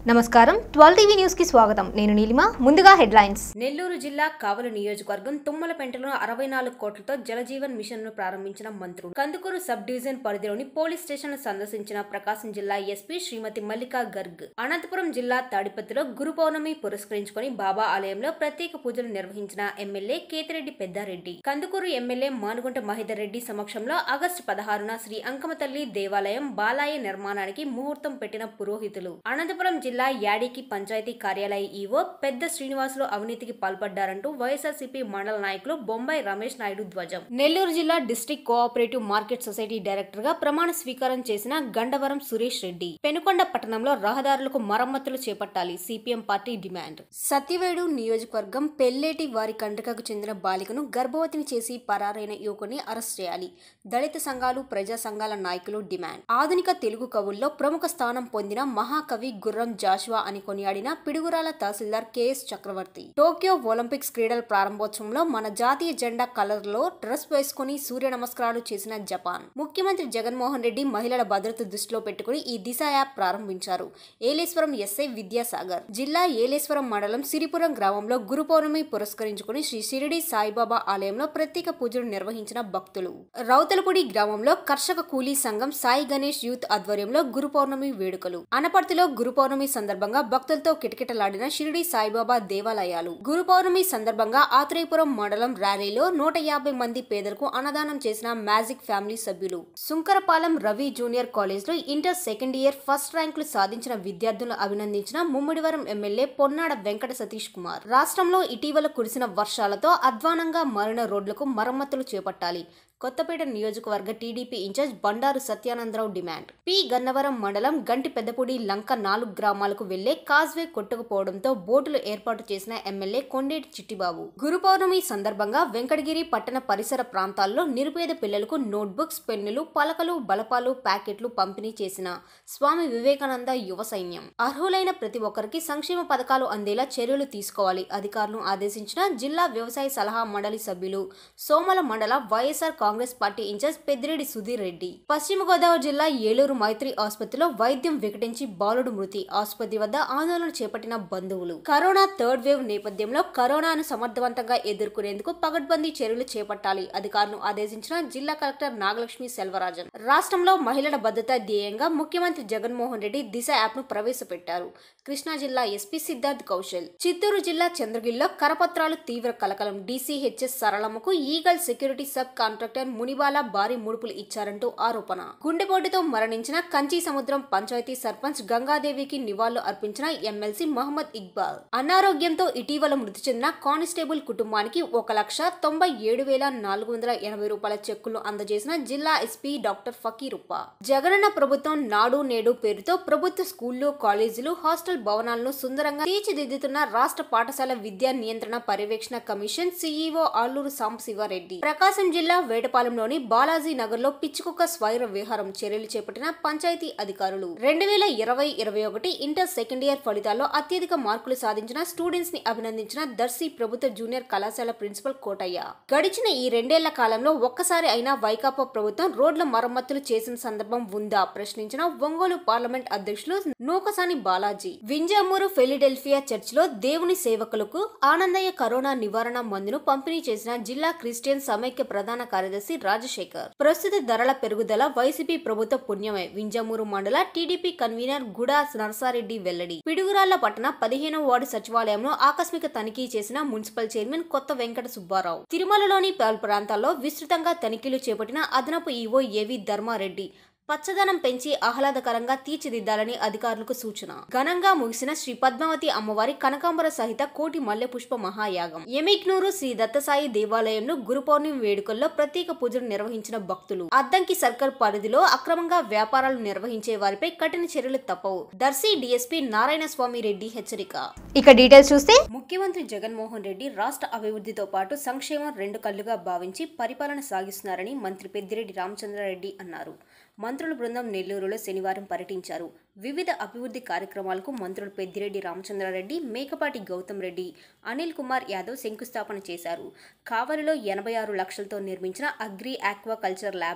నమస్కారం twelve TV news కి స్వాగతం నేను నీలిమ ముందుగా హెడ్లైన్స్ నెల్లూరు జిల్లా కావలి నియోజకవర్గం తుమ్మలపెంటలో అరవై నాలుగు కోట్లతో జలజీవన్ మిషన్ ను ప్రారంభించిన మంత్రులు కందుకూరు సబ్ డివిజన్ పరిధిలోని పోలీస్ స్టేషన్ సందర్శించిన ప్రకాశం జిల్లా ఎస్పీ శ్రీమతి మల్లికా గర్గ్ అనంతపురం జిల్లా తాడిపత్రిలో గురు పౌర్ణమి పురస్కరించుకొని బాబా ఆలయంలో ప్రత్యేక పూజలు నిర్వహించిన ఎమ్మెల్యే కేతిరెడ్డి పెద్దారెడ్డి కందుకూరు ఎమ్మెల్యే మానుగుంట మహేదర్ రెడ్డి సమక్షంలో ఆగస్టు పదహారున శ్రీ అంకమతల్లి దేవాలయం బాలాయ నిర్మాణానికి ముహూర్తం పెట్టిన పురోహితులు అనంతపురం జిల్లా యాడికి పంచాయతీ కార్యాలయ ఈవో పెద్ద శ్రీనివాసులు అవినీతికి పాల్పడ్డారంటూ వైఎస్ఆర్సీపీ మండల నాయకులు బొంబాయి రమేష్ నాయుడు ధ్వజం నెల్లూరు జిల్లా district cooperative market society director గా ప్రమాణ స్వీకారం చేసిన గండవరం సురేష్ రెడ్డి పెనుకొండ పట్టణంలో రహదారులకు మరమ్మతులు చేపట్టాలి సిపిఎం పార్టీ డిమాండ్ సత్యవేడు నియోజకవర్గం పెల్లేటి వారి కండ్రికకు చెందిన బాలికను గర్భవతిని చేసి పరారైన యువకుని అరెస్ట్ చేయాలి దళిత సంఘాలు ప్రజా సంఘాల నాయకులు డిమాండ్ ఆధునిక తెలుగు కవుల్లో ప్రముఖ స్థానం పొందిన మహాకవి గుర్రం జాషువా అని కొనియాడిన Piduguralla tahsildar KS Chakravarthi Tokyo Olympics క్రీడల ప్రారంభోత్సవంలో మన జాతీయ జెండా కలర్ లో డ్రెస్ వేసుకుని సూర్య నమస్కారాలు చేసిన జపాన్ ముఖ్యమంత్రి జగన్మోహన్ రెడ్డి మహిళల భద్రత దృష్టిలో పెట్టుకుని ఈ దిశ యాప్ ప్రారంభించారు ఏలేశ్వరం ఎస్ఐ విద్యాసాగర్ జిల్లా ఏలేశ్వరం మండలం సిరిపురం గ్రామంలో గురు పౌర్ణమి పురస్కరించుకుని శ్రీ షిరిడి సాయిబాబా ఆలయంలో ప్రత్యేక పూజలు నిర్వహించిన భక్తులు రౌతలపూడి గ్రామంలో కర్షక కూలీ సంఘం సాయి గణేష్ యూత్ ఆధ్వర్యంలో గురు పౌర్ణమి వేడుకలు అనపర్తిలో గురు పౌర్ణమి సందర్భంగా భక్తులతో కిటకిటలాడిన షిరిడి సాయిబాబా దేవాలయాలు గురు పౌర్ణమి సందర్భంగా ఆత్రేయపురం మండలం ర్యాలీలో నూట యాభై మంది పేదలకు అన్నదానం చేసిన మ్యాజిక్ ఫ్యామిలీ సభ్యులు సుంకరపాలెం రవి జూనియర్ కాలేజ్ లో ఇంటర్ సెకండ్ ఇయర్ ఫస్ట్ ర్యాంకులు సాధించిన విద్యార్థులను అభినందించిన ముమ్మిడివరం ఎమ్మెల్యే పొన్నాడ వెంకట సతీష్ కుమార్ రాష్ట్రంలో ఇటీవల కురిసిన వర్షాలతో అధ్వానంగా మారిన రోడ్లకు మరమ్మతులు చేపట్టాలి కొత్తపేట నియోజకవర్గ TDP incharge Bandaru Satyanandarao demand P Gannavaram మండలం గంటి పెద్దపూడి లంక నాలుగు గ్రామాలకు వెళ్లే కాజ్వే కొట్టుకుపోవడంతో బోటులు ఏర్పాటు చేసిన ఎమ్మెల్యే కొండేటి చిట్టిబాబు గురు పౌర్ణమి సందర్భంగా వెంకటగిరి పట్టణ పరిసర ప్రాంతాల్లో నిరుపేద పిల్లలకు నోట్బుక్స్ పెన్నులు పలకలు బలపాలు ప్యాకెట్లు పంపిణీ చేసిన స్వామి వివేకానంద యువ సైన్యం అర్హులైన ప్రతి ఒక్కరికి సంక్షేమ పథకాలు అందేలా చర్యలు తీసుకోవాలి అధికారులను ఆదేశించిన జిల్లా వ్యవసాయ సలహా మండలి సభ్యులు సోమల మండల వైఎస్ఆర్ కాంగ్రెస్ పార్టీ ఇన్ఛార్జ్ పెద్దిరెడ్డి సుధీర్ రెడ్డి పశ్చిమ గోదావరి జిల్లా ఏలూరు మైత్రి ఆసుపత్రిలో వైద్యం వికటించి బాలుడు మృతి ఆసుపత్రి వద్ద ఆందోళన చేపట్టిన బంధువులు కరోనా థర్డ్ వేవ్ నేపథ్యంలో కరోనాను సమర్థవంతంగా ఎదుర్కొనేందుకు పగడ్బందీ చర్యలు చేపట్టాలి అధికారులను ఆదేశించిన జిల్లా కలెక్టర్ నాగలక్ష్మి సెల్వరాజన్ రాష్ట్రంలో మహిళల భద్రత ధ్యేయంగా ముఖ్యమంత్రి జగన్మోహన్ రెడ్డి దిశ యాప్ ను ప్రవేశపెట్టారు కృష్ణా జిల్లా ఎస్పీ సిద్ధార్థ్ కౌశల్ చిత్తూరు జిల్లా చంద్రగిరిలో కరపత్రాలు తీవ్ర కలకలం డీసీహెచ్ఎస్ సరళమ్మకు eagle security sub contractor Munibala భారీ ముడుపులు ఇచ్చారంటూ ఆరోపణ గుండెపోటుతో మరణించిన కంచి సముద్రం పంచాయతీ సర్పంచ్ గంగాదేవికి నివాళులు అర్పించిన ఎమ్మెల్సీ మహమ్మద్ ఇక్బాల్ అనారోగ్యంతో ఇటీవల మృతి చెందిన కానిస్టేబుల్ కుటుంబానికి ఒక లక్ష తొంభై ఏడు వేల నాలుగు వందల ఎనభై రూపాయల చెక్కులు అందజేసిన జిల్లా ఎస్పీ డాక్టర్ ఫకీరుప్ప జగనన్న ప్రభుత్వం నాడు నేడు పేరుతో ప్రభుత్వ స్కూళ్లు కాలేజీలు హాస్టల్ భవనాలను సుందరంగా తీర్చిదిద్దుతున్న రాష్ట్ర పాఠశాల విద్యా నియంత్రణ పర్యవేక్షణ కమిషన్ సీఈఓ ఆలూరు సాంబశివారెడ్డి ప్రకాశం జిల్లా వేటపాలెంలోని బాలాజీ నగర్ లో పిచ్చుకుక్క స్వైర విహారం చర్యలు చేపట్టిన పంచాయతీ అధికారులు రెండు వేల ఇరవై ఇరవై ఒకటి ఇంటర్ సెకండ్ ఇయర్ ఫలితాల్లో అత్యధిక మార్కులు సాధించిన స్టూడెంట్స్ ని అభినందించిన దర్శి ప్రభుత్వ జూనియర్ కళాశాల ప్రిన్సిపల్ కోటయ్య గడిచిన ఈ రెండేళ్ల కాలంలో ఒక్కసారి అయినా వైకాపా ప్రభుత్వం రోడ్ల మరమ్మతులు చేసిన సందర్భం ఉందా ప్రశ్నించిన ఒంగోలు పార్లమెంట్ అధ్యక్షులు నూకసాని బాలాజీ వింజామూరు ఫిలిడెల్ఫియా చర్చ్ లో దేవుని సేవకులకు ఆనందయ్య కరోనా నివారణ మందును పంపిణీ చేసిన జిల్లా క్రిస్టియన్ సమైక్య ప్రధాన కార్యదర్శి రాజశేఖర్ ప్రస్తుత ధరల పెరుగుదల వైసీపీ ప్రభుత్వ పుణ్యమే వింజమూరు మండల టీడీపీ కన్వీనర్ గుడా నరసారెడ్డి వెల్లడి పిడుగురాళ్ల పట్టణ పదిహేనో వార్డు సచివాలయంలో ఆకస్మిక తనిఖీ చేసిన మున్సిపల్ చైర్మన్ కొత్త వెంకట సుబ్బారావు తిరుమలలోని పలు ప్రాంతాల్లో విస్తృతంగా తనిఖీలు చేపట్టిన అదనపు ఈవో ఏవి ధర్మారెడ్డి పచ్చదనం పెంచి ఆహ్లాదకరంగా తీర్చిదిద్దాలని అధికారులకు సూచన ఘనంగా ముగిసిన శ్రీ పద్మావతి అమ్మవారి కనకాంబర సహిత కోటి మల్లె పుష్ప మహాయాగం ఎమిక్నూరు శ్రీ దత్తసాయి దేవాలయంలో గురు పౌర్ణమి వేడుకల్లో ప్రత్యేక పూజలు నిర్వహించిన భక్తులు అద్దంకి సర్కిల్ పరిధిలో అక్రమంగా వ్యాపారాలు నిర్వహించే వారిపై కఠిన చర్యలు తప్పవు దర్శి డీఎస్పీ నారాయణ స్వామి రెడ్డి హెచ్చరిక ఇక డీటెయిల్స్ చూస్తే ముఖ్యమంత్రి జగన్మోహన్ రెడ్డి రాష్ట్ర అభివృద్ధితో పాటు సంక్షేమం రెండు కళ్లుగా భావించి పరిపాలన సాగిస్తున్నారని మంత్రి పెద్దిరెడ్డి రామచంద్రారెడ్డి అన్నారు మంత్రుల బృందం నెల్లూరులో శనివారం పర్యటించారు వివిధ అభివృద్ధి కార్యక్రమాలకు మంత్రులు పెద్దిరెడ్డి రామచంద్రారెడ్డి మేకపాటి గౌతమ్ రెడ్డి అనిల్ కుమార్ యాదవ్ శంకుస్థాపన చేశారు కావలిలో ఎనభై ఆరు లక్షలతో నిర్మించిన అగ్రి ఆక్వా కల్చర్ ల్యాబ్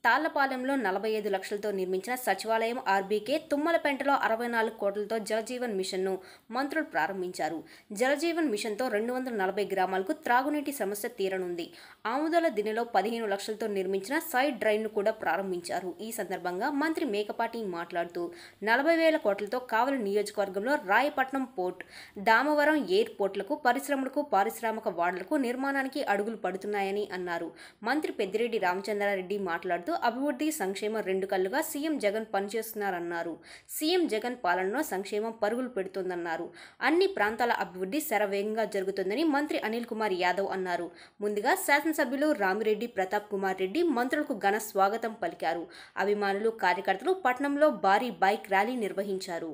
తాళ్లపాలెంలో నలభై ఐదు లక్షలతో నిర్మించిన సచివాలయం ఆర్బీకే తుమ్మలపెంటలో అరవై నాలుగు కోట్లతో జలజీవన్ మిషన్ను మంత్రులు ప్రారంభించారు జలజీవన్ మిషన్తో రెండు వందల నలభై గ్రామాలకు త్రాగునీటి సమస్య తీరనుంది ఆముదాల దినెలో పదిహేను లక్షలతో నిర్మించిన సైడ్ డ్రైన్ను కూడా ప్రారంభించారు ఈ సందర్భంగా మంత్రి మేకపాటి మాట్లాడుతూ నలభై వేల కోట్లతో కావలి నియోజకవర్గంలో రాయపట్నం పోర్ట్ దామవరం ఎయిర్పోర్ట్లకు పరిశ్రమలకు పారిశ్రామిక వాడలకు నిర్మాణానికి అడుగులు పడుతున్నాయని అన్నారు మంత్రి పెద్దిరెడ్డి రామచంద్రారెడ్డి మాట్లాడుతూ అభివృద్ధి సంక్షేమం రెండు కళ్ళుగా సీఎం జగన్ పనిచేస్తున్నారన్నారు సీఎం జగన్ పాలనలో సంక్షేమం పరుగులు పెడుతోందన్నారు అన్ని ప్రాంతాల అభివృద్ధి శరవేగంగా జరుగుతుందని మంత్రి అనిల్ కుమార్ యాదవ్ అన్నారు ముందుగా శాసనసభ్యులు రామిరెడ్డి ప్రతాప్ కుమార్ రెడ్డి మంత్రులకు ఘన స్వాగతం పలికారు అభిమానులు కార్యకర్తలు పట్నంలో భారీ బైక్ ర్యాలీ నిర్వహించారు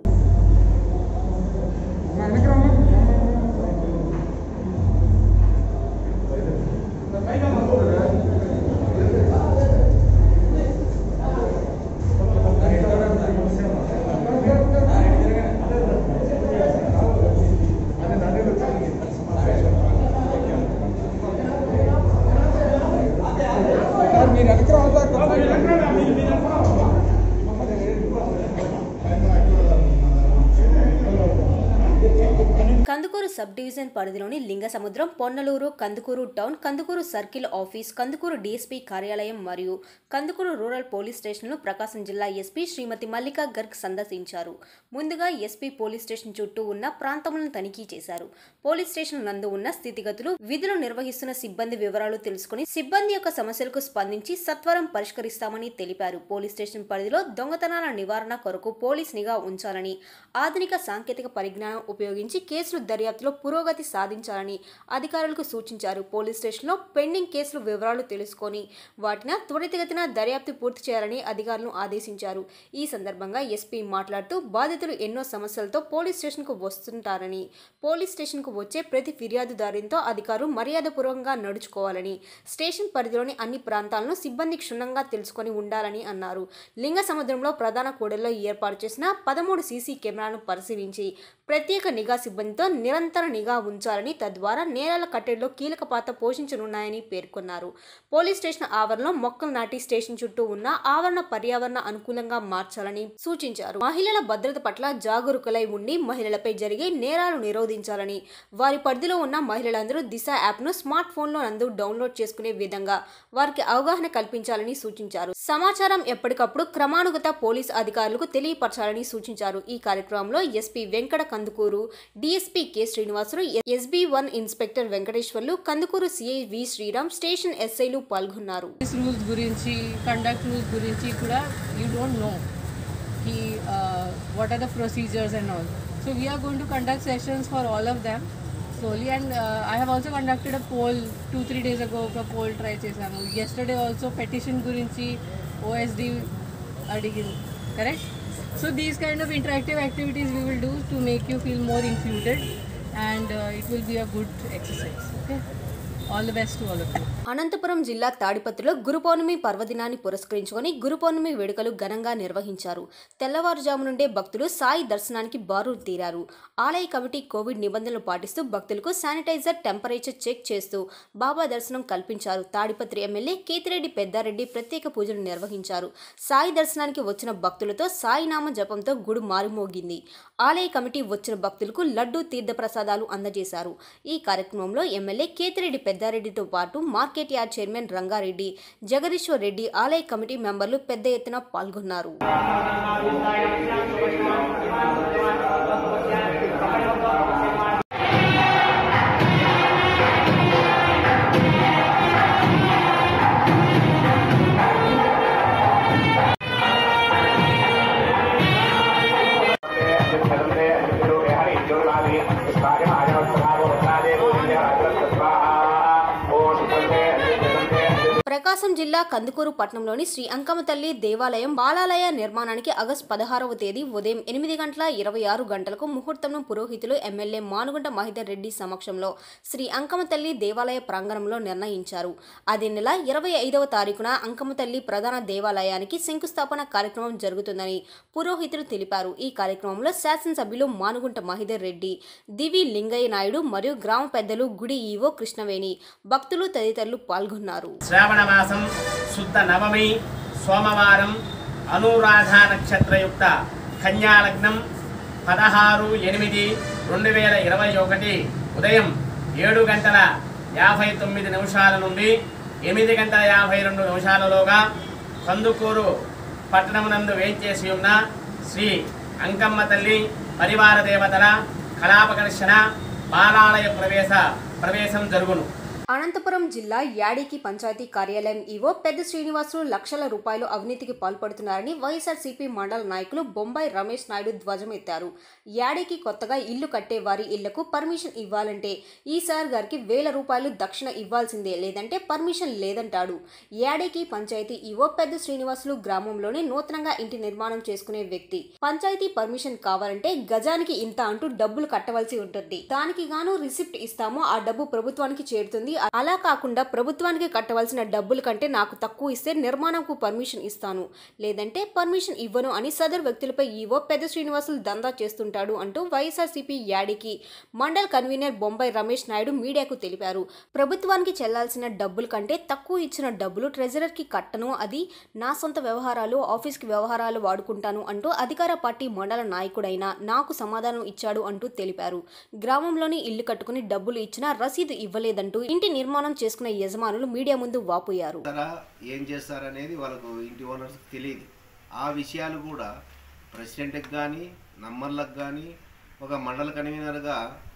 సార్ మీరు వెనక్కి రావాలి కందుకూరు సబ్ డివిజన్ పరిధిలోని Lingasamudram Ponnaluru Kandukur town Kandukur circle office Kandukur DSP కార్యాలయం మరియు కందుకూరు రూరల్ పోలీస్ స్టేషన్ను ప్రకాశం జిల్లా ఎస్పీ శ్రీమతి మల్లికా గర్గ్ సందర్శించారు ముందుగా ఎస్పీ పోలీస్ స్టేషన్ చుట్టూ ఉన్న ప్రాంతములను తనిఖీ చేశారు పోలీస్ స్టేషన్ నందు ఉన్న స్థితిగతులు విధులు నిర్వహిస్తున్న సిబ్బంది వివరాలు తెలుసుకుని సిబ్బంది యొక్క సమస్యలకు స్పందించి సత్వరం పరిష్కరిస్తామని తెలిపారు పోలీస్ స్టేషన్ పరిధిలో దొంగతనాల నివారణ కొరకు పోలీస్ నిఘా ఉంచాలని ఆధునిక సాంకేతిక పరిజ్ఞానం ఉపయోగించి కేసులు దర్యాప్తులో పురోగతి సాధించాలని అధికారులకు సూచించారు పోలీస్ స్టేషన్లో పెండింగ్ కేసుల వివరాలు తెలుసుకొని వాటిని త్వరితగతిన దర్యాప్తు పూర్తి చేయాలని అధికారులను ఆదేశించారు ఈ సందర్భంగా ఎస్పీ మాట్లాడుతూ బాధితులు ఎన్నో సమస్యలతో పోలీస్ స్టేషన్కు వస్తుంటారని పోలీస్ స్టేషన్కు వచ్చే ప్రతి ఫిర్యాదుదారునితో అధికారులు మర్యాదపూర్వకంగా నడుచుకోవాలని స్టేషన్ పరిధిలోని అన్ని ప్రాంతాలను సిబ్బంది క్షుణ్ణంగా తెలుసుకొని ఉండాలని అన్నారు లింగ సముద్రంలో ప్రధాన కూడల్లో ఏర్పాటు చేసిన పదమూడు సీసీ కెమెరాలను పరిశీలించి ప్రత్యేక నిఘా సిబ్బందితో నిరంతర నిఘా ఉంచాలని తద్వారా నేరాల కట్టడిలో కీలక పాత్ర పోషించనున్నాయని పేర్కొన్నారు పోలీస్ స్టేషన్ ఆవరణలో మొక్కలు నాటి స్టేషన్ చుట్టూ ఉన్న ఆవరణ పర్యావరణ అనుకూలంగా మార్చాలని సూచించారు మహిళల భద్రత పట్ల జాగరూకులై ఉండి మహిళలపై జరిగే నేరాలు నిరోధించాలని వారి పరిధిలో ఉన్న మహిళలందరూ దిశ యాప్ను స్మార్ట్ ఫోన్లో నందు డౌన్లోడ్ చేసుకునే విధంగా వారికి అవగాహన కల్పించాలని సూచించారు సమాచారం ఎప్పటికప్పుడు క్రమానుగత పోలీస్ అధికారులకు తెలియపరచాలని సూచించారు ఈ కార్యక్రమంలో SP Venkata Kandukur DSP K Srinivasarao SB one inspector Venkateswarlu Kandukur CI V Sriram station ఎస్ఐలు పాల్గొన్నారు పోలీస్ రూల్స్ గురించి కండక్ట్ రూల్స్ గురించి కూడా యూ డోంట్ నో కి what are the procedures and all so we're going to conduct sessions for all of them slowly and I have also conducted a poll two three days ago ఒక poll try చేశాను yesterday also petition గురించి OSD అడిగింది correct so these kind of interactive activities we will do to make you feel more included and it will be a good exercise okay all the best to all of you Anantapur జిల్లా తాడిపత్రిలో గురు పౌర్ణమి పర్వదినాన్ని పురస్కరించుకొని గురు పౌర్ణమి వేడుకలు ఘనంగా నిర్వహించారు తెల్లవారుజాము నుండే భక్తులు సాయి దర్శనానికి బారు తీరారు ఆలయ కమిటీ కోవిడ్ నిబంధనలు పాటిస్తూ భక్తులకు శానిటైజర్ టెంపరేచర్ చెక్ చేస్తూ బాబా దర్శనం కల్పించారు తాడిపత్రి ఎమ్మెల్యే కేతిరెడ్డి పెద్దారెడ్డి ప్రత్యేక పూజలు నిర్వహించారు సాయి దర్శనానికి వచ్చిన భక్తులతో సాయినామ జపంతో గుడి మారుమోగింది ఆలయ కమిటీ వచ్చిన భక్తులకు లడ్డూ తీర్థప్రసాదాలు అందజేశారు ఈ కార్యక్రమంలో ఎమ్మెల్యే కేతిరెడ్డి పెద్దారెడ్డితో పాటు market yard chairman Rangareddy Jagadishwar Reddy ఆలయ కమిటీ మెంబర్లు పెద్ద ఎత్తున పాల్గొన్నారు ప్రకాశం జిల్లా కందుకూరు పట్టణంలోని శ్రీ అంకమ్మ తల్లి దేవాలయం బాలాలయ నిర్మాణానికి ఆగస్టు పదహారవ తేదీ ఉదయం ఎనిమిది గంటల ఇరవై ఆరు గంటలకు ముహూర్తంను పురోహితులు ఎమ్మెల్యే మానుగుంట మహిదర్ రెడ్డి సమక్షంలో శ్రీ అంకమ్మ తల్లి దేవాలయ ప్రాంగణంలో నిర్ణయించారు అదే నెల ఇరవై ఐదవ తారీఖున అంకమ్మ తల్లి ప్రధాన దేవాలయానికి శంకుస్థాపన కార్యక్రమం జరుగుతుందని పురోహితులు తెలిపారు ఈ కార్యక్రమంలో శాసనసభ్యులు మానుగుంట మహిదర్ రెడ్డి దివి లింగయ్య నాయుడు మరియు గ్రామ పెద్దలు గుడి ఈవో కృష్ణవేణి భక్తులు తదితరులు పాల్గొన్నారు శ్రావణ మాసం శుద్ధ నవమి సోమవారం అనురాధ నక్షత్రయుక్త కన్యాలగ్నం పదహారు ఎనిమిది రెండు వేల ఇరవై ఒకటి ఉదయం ఏడు గంటల యాభై తొమ్మిది నిమిషాల నుండి ఎనిమిది గంటల యాభై రెండు నిమిషాలలోగా కందుకూరు పట్టణమునందు వేంచేసి ఉన్న శ్రీ అంకమ్మ తల్లి పరివార దేవతల కళాపకర్షణ బాలాలయ ప్రవేశ ప్రవేశం జరుగును అనంతపురం జిల్లా యాడికి పంచాయతీ కార్యాలయం ఈవో పెద్ద శ్రీనివాసులు లక్షల రూపాయలు అవినీతికి పాల్పడుతున్నారని వైఎస్ఆర్సీపీ మండల నాయకులు బొంబాయి రమేష్ నాయుడు ధ్వజమెత్తారు యాడికి కొత్తగా ఇల్లు కట్టే వారి ఇళ్లకు పర్మిషన్ ఇవ్వాలంటే ఈసార్ గారికి వేల రూపాయలు దక్షిణ ఇవ్వాల్సిందే లేదంటే పర్మిషన్ లేదంటాడు యాడికి పంచాయతీ ఈవో పెద్ద శ్రీనివాసులు గ్రామంలోనే నూతనంగా ఇంటి నిర్మాణం చేసుకునే వ్యక్తి పంచాయతీ పర్మిషన్ కావాలంటే గజానికి ఇంత అంటూ డబ్బులు కట్టవలసి ఉంటుంది దానికి గాను రిసిప్ట్ ఇస్తామో ఆ డబ్బు ప్రభుత్వానికి చేరుతుంది అలా కాకుండా ప్రభుత్వానికి కట్టవలసిన డబ్బుల కంటే నాకు తక్కువ ఇస్తే నిర్మాణంకు పర్మిషన్ ఇస్తాను లేదంటే పర్మిషన్ ఇవ్వను అని సదరు వ్యక్తులపై ఈవో పెద్ద శ్రీనివాసులు దందా చేస్తుంటాడు అంటూ వైఎస్ఆర్సీపీ యాడికి మండల్ కన్వీనర్ బొంబాయి రమేష్ నాయుడు మీడియాకు తెలిపారు ప్రభుత్వానికి చెల్లాల్సిన డబ్బుల కంటే తక్కువ ఇచ్చిన డబ్బులు ట్రెజరర్కి కట్టను అది నా సొంత వ్యవహారాలు ఆఫీస్కి వ్యవహారాలు వాడుకుంటాను అంటూ అధికార పార్టీ మండల నాయకుడైన నాకు సమాధానం ఇచ్చాడు అంటూ తెలిపారు గ్రామంలోని ఇల్లు కట్టుకుని డబ్బులు ఇచ్చినా రసీదు ఇవ్వలేదంటూ ఇంటి నిర్మాణం చేసుకున్న యజమానులు మీడియా ముందు వాపోయారు చేస్తారా ఏం చేస్తారనేది వాళ్ళకు ఇంటి ఓనర్స్కి తెలియదు ఆ విషయాలు కూడా ప్రెసిడెంట్కి కానీ నంబర్లకు కానీ ఒక మండల కన్వీనర్గా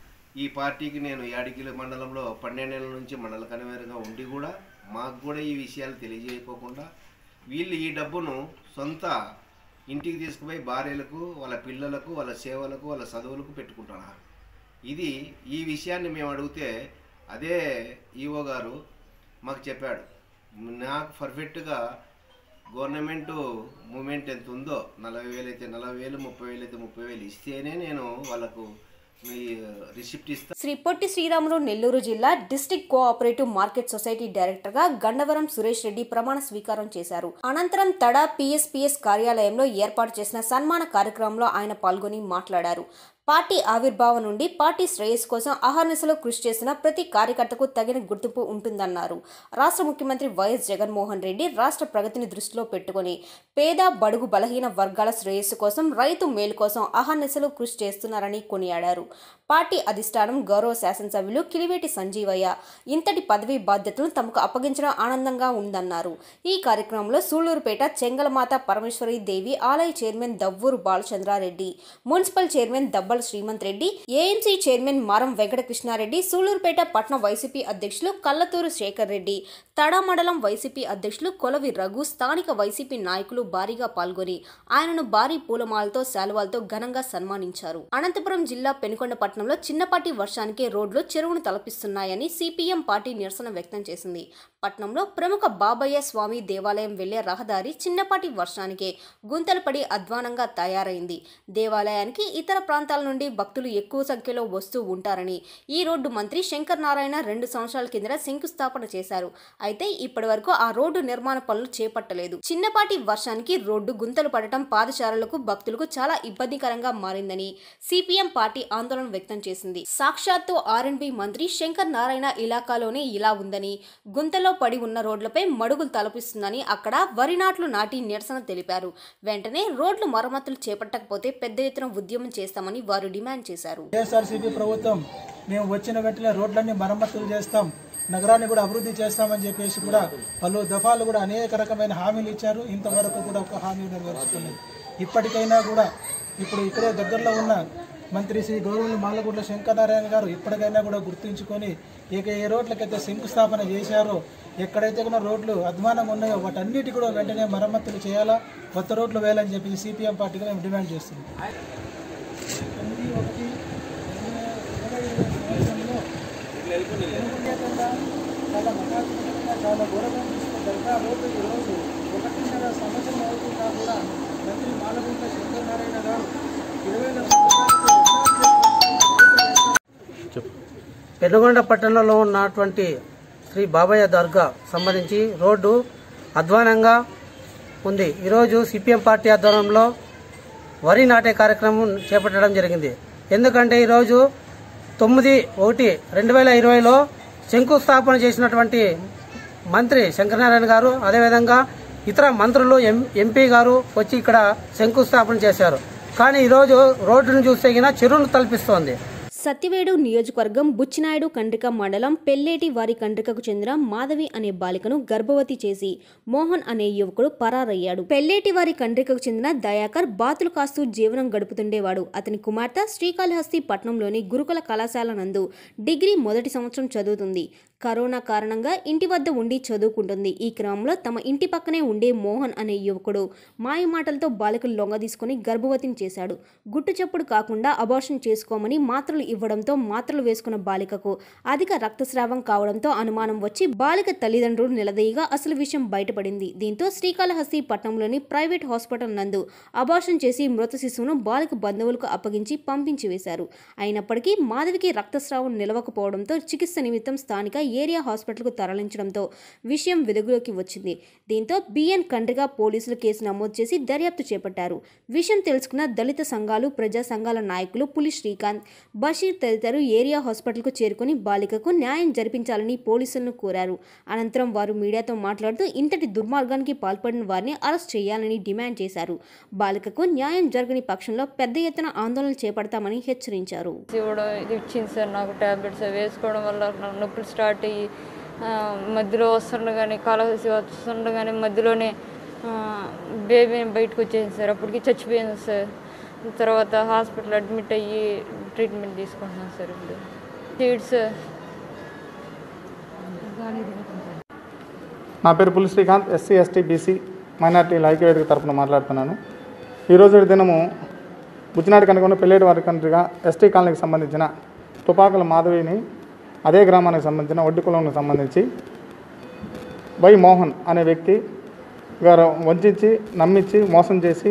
ఈ పార్టీకి నేను యాడికిల మండలంలో పన్నెండేళ్ళ నుంచి మండల కన్వీనర్గా ఉండి కూడా మాకు కూడా ఈ విషయాలు తెలియజేయకోకుండా వీళ్ళు ఈ డబ్బును సొంత ఇంటికి తీసుకుపోయి భార్యలకు వాళ్ళ పిల్లలకు వాళ్ళ సేవలకు వాళ్ళ చదువులకు పెట్టుకుంటున్నారు ఇది ఈ విషయాన్ని మేము అడిగితే అదే ఈఓ గారు మాకు చెప్పాడు నాకు పర్ఫెక్ట్గా గవర్నమెంట్ మూమెంట్ ఎంత ఉందో నలభై వేలు అయితే నలభై వేలు ముప్పై వేలు అయితే ముప్పై వేలు ఇస్తేనే నేను వాళ్ళకు మీ రిసిప్ట్ ఇస్తాను శ్రీ పొట్టి శ్రీరాములు నెల్లూరు జిల్లా district cooperative market society director గా గండవరం సురేష్ రెడ్డి ప్రమాణ స్వీకారం చేశారు అనంతరం తడ పిఎస్పిఎస్ కార్యాలయంలో ఏర్పాటు చేసిన సన్మాన కార్యక్రమంలో ఆయన పాల్గొని మాట్లాడారు పార్టీ ఆవిర్భావం నుండి పార్టీ శ్రేయస్సు కోసం అహర్నిశలో కృషి చేసిన ప్రతి కార్యకర్తకు తగిన గుర్తింపు ఉంటుందన్నారు రాష్ట్ర ముఖ్యమంత్రి వైఎస్ జగన్మోహన్ రెడ్డి రాష్ట్ర ప్రగతిని దృష్టిలో పెట్టుకుని పేద బడుగు బలహీన వర్గాల శ్రేయస్సు కోసం రైతు మేలు కోసం అహర్నిశలు కృషి చేస్తున్నారని కొనియాడారు పార్టీ అధిష్టానం గౌరవ శాసనసభ్యులు కిలివేటి సంజీవయ్య ఇంతటి పదవీ బాధ్యతలను తమకు అప్పగించడం ఆనందంగా ఉందన్నారు ఈ కార్యక్రమంలో సూళ్లూరుపేట చెంగలమాత పరమేశ్వరి దేవి ఆలయ chairman Davvuru Balachandrareddy municipal chairman Dabbala Srimanth Reddy AMC chairman Maram Venkatakrishnareddy Sullurpeta పట్న YCP అధ్యక్షులు కల్లతూరు శేఖర్ రెడ్డి తడా మండలం వైసీపీ అధ్యక్షులు కొలవి రఘు స్థానిక వైసీపీ నాయకులు భారీగా పాల్గొని ఆయనను భారీ పూలమాలతో శాలువాలతో ఘనంగా సన్మానించారు అనంతపురం జిల్లా పెనుకొండ పట్టణంలో చిన్నపాటి వర్షానికే రోడ్లు చెరువును తలపిస్తున్నాయని సిపిఎం పార్టీ నిరసన వ్యక్తం చేసింది పట్నంలో ప్రముఖ బాబయ్య స్వామి దేవాలయం వెళ్లే రహదారి చిన్నపాటి వర్షానికే గుంతలు పడి అధ్వానంగా తయారైంది దేవాలయానికి ఇతర ప్రాంతాల నుండి భక్తులు ఎక్కువ సంఖ్యలో వస్తూ ఉంటారని ఈ రోడ్డు మంత్రి శంకర్ నారాయణ రెండు సంవత్సరాల కిందట శంకుస్థాపన చేశారు అయితే ఇప్పటి వరకు ఆ రోడ్డు నిర్మాణ పనులు చేపట్టలేదు చిన్నపాటి వర్షానికి రోడ్డు గుంతలు పడటం పాదచారులకు భక్తులకు చాలా ఇబ్బందికరంగా మారిందని సిపిఎం పార్టీ ఆందోళన వ్యక్తం చేసింది సాక్షాత్తు ఆర్ఎండ్బి మంత్రి శంకర్ నారాయణ ఇలాకాలోనే ఇలా ఉందని గుంతలో పడి ఉన్న రోడ్లపై మడుగులు తలపిస్తుందని అక్కడ వరి నాట్లు నాటి నిరసన తెలిపారు వెంటనే రోడ్లు మరమ్మతులు చేపట్టకపోతే పెద్ద ఎత్తున ఉద్యమం చేస్తామని వారు డిమాండ్ చేశారు వైఎస్ఆర్సీపీ ప్రభుత్వం మేము వచ్చిన వెంటనే రోడ్లన్నీ మరమ్మతులు చేస్తాం నగరాన్ని కూడా అభివృద్ధి చేస్తామని చెప్పేసి కూడా పలు దఫాలు కూడా అనేక రకమైన హామీలు ఇచ్చారు ఇంతవరకు కూడా ఒక హామీ నెరవేర్చుకోలేదు ఇప్పటికైనా కూడా ఇప్పుడు ఇక్కడే దగ్గరలో ఉన్న మంత్రి శ్రీ గౌరవులు మాలగుడ్ల శంకరనారాయణ గారు ఇప్పటికైనా కూడా గుర్తుంచుకొని ఇక ఏ రోడ్లకైతే శంకుస్థాపన చేశారో ఎక్కడైతే కూడా రోడ్లు అధ్వానంగా ఉన్నాయో వాటన్నిటి కూడా వెంటనే మరమ్మతులు చేయాలా కొత్త రోడ్లు వేయాలని చెప్పి సిపిఎం పార్టీగా మేము డిమాండ్ చేస్తున్నాం తొమ్మిది ఒకటి చాలా మహాత్మకంగా చాలా ఘోరంగా దర్గా రోడ్డు ఈరోజు ఒకటిన్నర సంవత్సరం అవుతున్నా కూడా మంత్రి మాలగుంట శంకరనారాయణ గారు ఇరవై లక్షల పెనుగొండ పట్టణంలో ఉన్నటువంటి శ్రీ బాబయ్య దర్గా సంబంధించి రోడ్డు అధ్వానంగా ఉంది ఈరోజు సిపిఎం పార్టీ ఆధ్వర్యంలో వరి నాటే కార్యక్రమం చేపట్టడం జరిగింది ఎందుకంటే ఈరోజు తొమ్మిది ఒకటి రెండు వేల ఇరవైలో శంకుస్థాపన చేసినటువంటి మంత్రి శంకరనారాయణ గారు అదేవిధంగా ఇతర మంత్రులు ఎం ఎంపీ గారు వచ్చి ఇక్కడ శంకుస్థాపన చేశారు కానీ ఈరోజు రోడ్డును చూస్తే గిన చెరువును తలపిస్తోంది సత్యవేడు నియోజకవర్గం బుచ్చినాయుడు కండ్రిక మండలం పెల్లేటి వారి కండ్రికకు చెందిన మాధవి అనే బాలికను గర్భవతి చేసి మోహన్ అనే యువకుడు పరారయ్యాడు పెల్లేటి వారి కండ్రికకు చెందిన దయాకర్ బాతులు కాస్తూ జీవనం గడుపుతుండేవాడు అతని కుమార్తె శ్రీకాళహస్తి పట్నంలోని గురుకుల కళాశాల నందు డిగ్రీ మొదటి సంవత్సరం చదువుతుంది కరోనా కారణంగా ఇంటి వద్ద ఉండి చదువుకుంటుంది ఈ క్రమంలో తమ ఇంటి పక్కనే ఉండే మోహన్ అనే యువకుడు మాయ మాటలతో బాలికలు లొంగ తీసుకుని గర్భవతిని చేశాడు గుట్టు చప్పుడు కాకుండా అబార్షన్ చేసుకోమని మాత్రలు ఇవ్వడంతో మాత్రలు వేసుకున్న బాలికకు అధిక రక్తస్రావం కావడంతో అనుమానం వచ్చి బాలిక తల్లిదండ్రులు నిలదీయగా అసలు విషయం బయటపడింది దీంతో శ్రీకాళహస్తి పట్టణంలోని ప్రైవేట్ హాస్పిటల్ నందు అబార్షన్ చేసి మృత శిశువును బాలిక బంధువులకు అప్పగించి పంపించి వేశారు అయినప్పటికీ మాధవికి రక్తస్రావం నిలవకపోవడంతో చికిత్స నిమిత్తం స్థానిక ఏరియా హాస్పిటల్కు తరలించడంతో విషయం వెలుగులోకి వచ్చింది దీంతో బిఎన్ కండ్రిగా పోలీసులు కేసు నమోదు చేసి దర్యాప్తు చేపట్టారు విషయం తెలుసుకున్న దళిత సంఘాలు ప్రజా సంఘాల నాయకులు పులి శ్రీకాంత్ బషీర్ తదితరులు ఏరియా హాస్పిటల్కు చేరుకుని బాలికకు న్యాయం జరిపించాలని పోలీసులను కోరారు అనంతరం వారు మీడియాతో మాట్లాడుతూ ఇంతటి దుర్మార్గానికి పాల్పడిన వారిని అరెస్ట్ చేయాలని డిమాండ్ చేశారు బాలికకు న్యాయం జరగని పక్షంలో పెద్ద ఎత్తున ఆందోళన చేపడతామని హెచ్చరించారు ఇవ్వడం ఇది ఇచ్చింది సార్ నాకు ట్యాబ్లెట్స్ అవి వేసుకోవడం వల్ల నాకు నొప్పులు స్టార్ట్ అయ్యి ఆ, మధ్యలో వస్తుండగానే కాలహసి వస్తుండగానే మధ్యలోనే ఆ, బేబీ బయటకు వచ్చేసింది సార్ అప్పటికి చచ్చిపోయింది సార్ తర్వాత హాస్పిటల్ అడ్మిట్ అయ్యి ట్రీట్మెంట్ తీసుకుంటున్నాను సార్ ఇప్పుడు సీడ్స్ నా పేరు పులి శ్రీకాంత్ ఎస్సీ ఎస్టీ బీసీ మైనార్టీల ఐక్యవేదిక తరపున మాట్లాడుతున్నాను ఈరోజు దినము బుచ్చినాడు కనుక పెళ్ళేటి వారి కంట్రీగా ఎస్టీ కాలనీకి సంబంధించిన తుపాకుల మాధవిని అదే గ్రామానికి సంబంధించిన ఒడ్డు కులంకు సంబంధించి వై మోహన్ అనే వ్యక్తి గారు వంచి నమ్మించి మోసం చేసి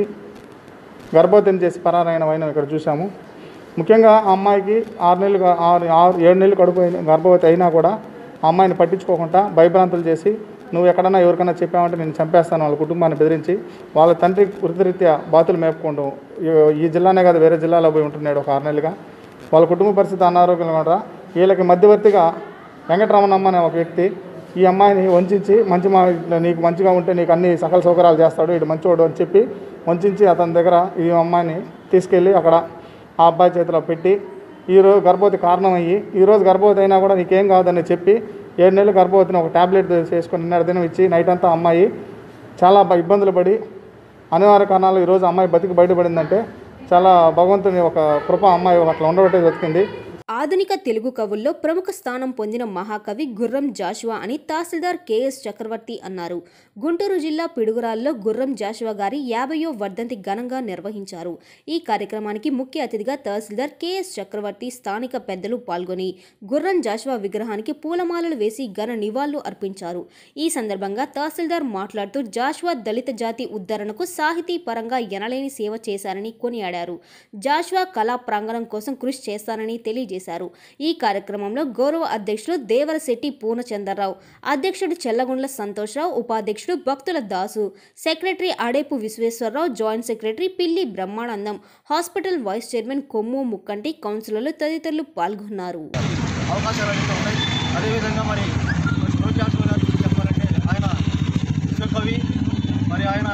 గర్భవతిని చేసి పరారైన వైనం ఇక్కడ చూసాము ముఖ్యంగా ఆ అమ్మాయికి ఆరు నెలలు గా- ఆరు ఆరు ఏడు నెలలు కడుపు అయిన- గర్భవతి అయినా కూడా ఆ అమ్మాయిని పట్టించుకోకుండా భయభ్రాంతులు చేసి నువ్వు ఎక్కడన్నా ఎవరికైనా చెప్పావంటే నేను చంపేస్తాను వాళ్ళ కుటుంబాన్ని బెదిరించి వాళ్ళ తండ్రి వృత్తిరీత్యా బాతులు మేపుకుంటూ ఈ- ఈ జిల్లానే కాదు వేరే జిల్లాలో పోయి ఉంటున్నాడు ఒక ఆరు నెలలుగా వాళ్ళ కుటుంబ పరిస్థితి అనారోగ్యంగా కూడా వీళ్ళకి మధ్యవర్తిగా వెంకటరమణమ్మ అనే ఒక వ్యక్తి ఈ అమ్మాయిని వంచి మంచి మా నీకు మంచిగా ఉంటే నీకు అన్ని సకల సౌకర్యాలు చేస్తాడు ఇటు మంచివాడు అని చెప్పి వంచి అతని దగ్గర ఈ అమ్మాయిని తీసుకెళ్ళి అక్కడ ఆ అబ్బాయి చేతిలో పెట్టి ఈరోజు గర్భవతి కారణం అయ్యి ఈరోజు గర్భవతి అయినా కూడా నీకేం కావద్దని చెప్పి ఏడు నెలలు గర్భవతిని ఒక ట్యాబ్లెట్ చేసుకొని నిన్నటి దినం ఇచ్చి నైట్ అంతా అమ్మాయి చాలా బ- ఇబ్బందులు పడి అనివార్య కారణాలు ఈరోజు అమ్మాయి బతికి బయటపడిందంటే చాలా భగవంతుని ఒక కృప అమ్మాయి అట్లా ఉండబట్టే బతికింది ఆధునిక తెలుగు కవుల్లో ప్రముఖ స్థానం పొందిన మహాకవి గుర్రం జాషువా అని తహసీల్దార్ కెఎస్ చక్రవర్తి అన్నారు గుంటూరు జిల్లా పిడుగురాల్లో గుర్రం జాషువా గారి యాభయో వర్ధంతి ఘనంగా నిర్వహించారు ఈ కార్యక్రమానికి ముఖ్య అతిథిగా తహసీల్దార్ కెఎస్ చక్రవర్తి స్థానిక పెద్దలు పాల్గొని గుర్రం జాషువా విగ్రహానికి పూలమాలలు వేసి ఘన నివాళులు అర్పించారు ఈ సందర్భంగా తహసీల్దార్ మాట్లాడుతూ జాషువా దళిత జాతి ఉద్ధరణకు సాహితీ పరంగా ఎనలేని సేవ చేశారని కొనియాడారు జాషువా కళా ప్రాంగణం కోసం కృషి చేస్తారని తెలియజేశారు ఈ కార్యక్రమంలో గౌరవ అధ్యక్షులు దేవరశెట్టి పూర్ణచంద్రరావు అధ్యక్షుడు చెల్లగుండ్ల సంతోష్రావు ఉపాధ్యక్షుడు Bhaktula Dasu secretary Adepu Visweswararao joint secretary Pilli Brahmanandam hospital vice chairman Kommu Mukkanti కౌన్సిలర్లు తదితరులు పాల్గొన్నారు అవకాశాలు అయితే ఉన్నాయి అదేవిధంగా మరి రోజు జాషువా గారి గురించి చెప్పాలంటే ఆయన విశ్వకవి మరి ఆయన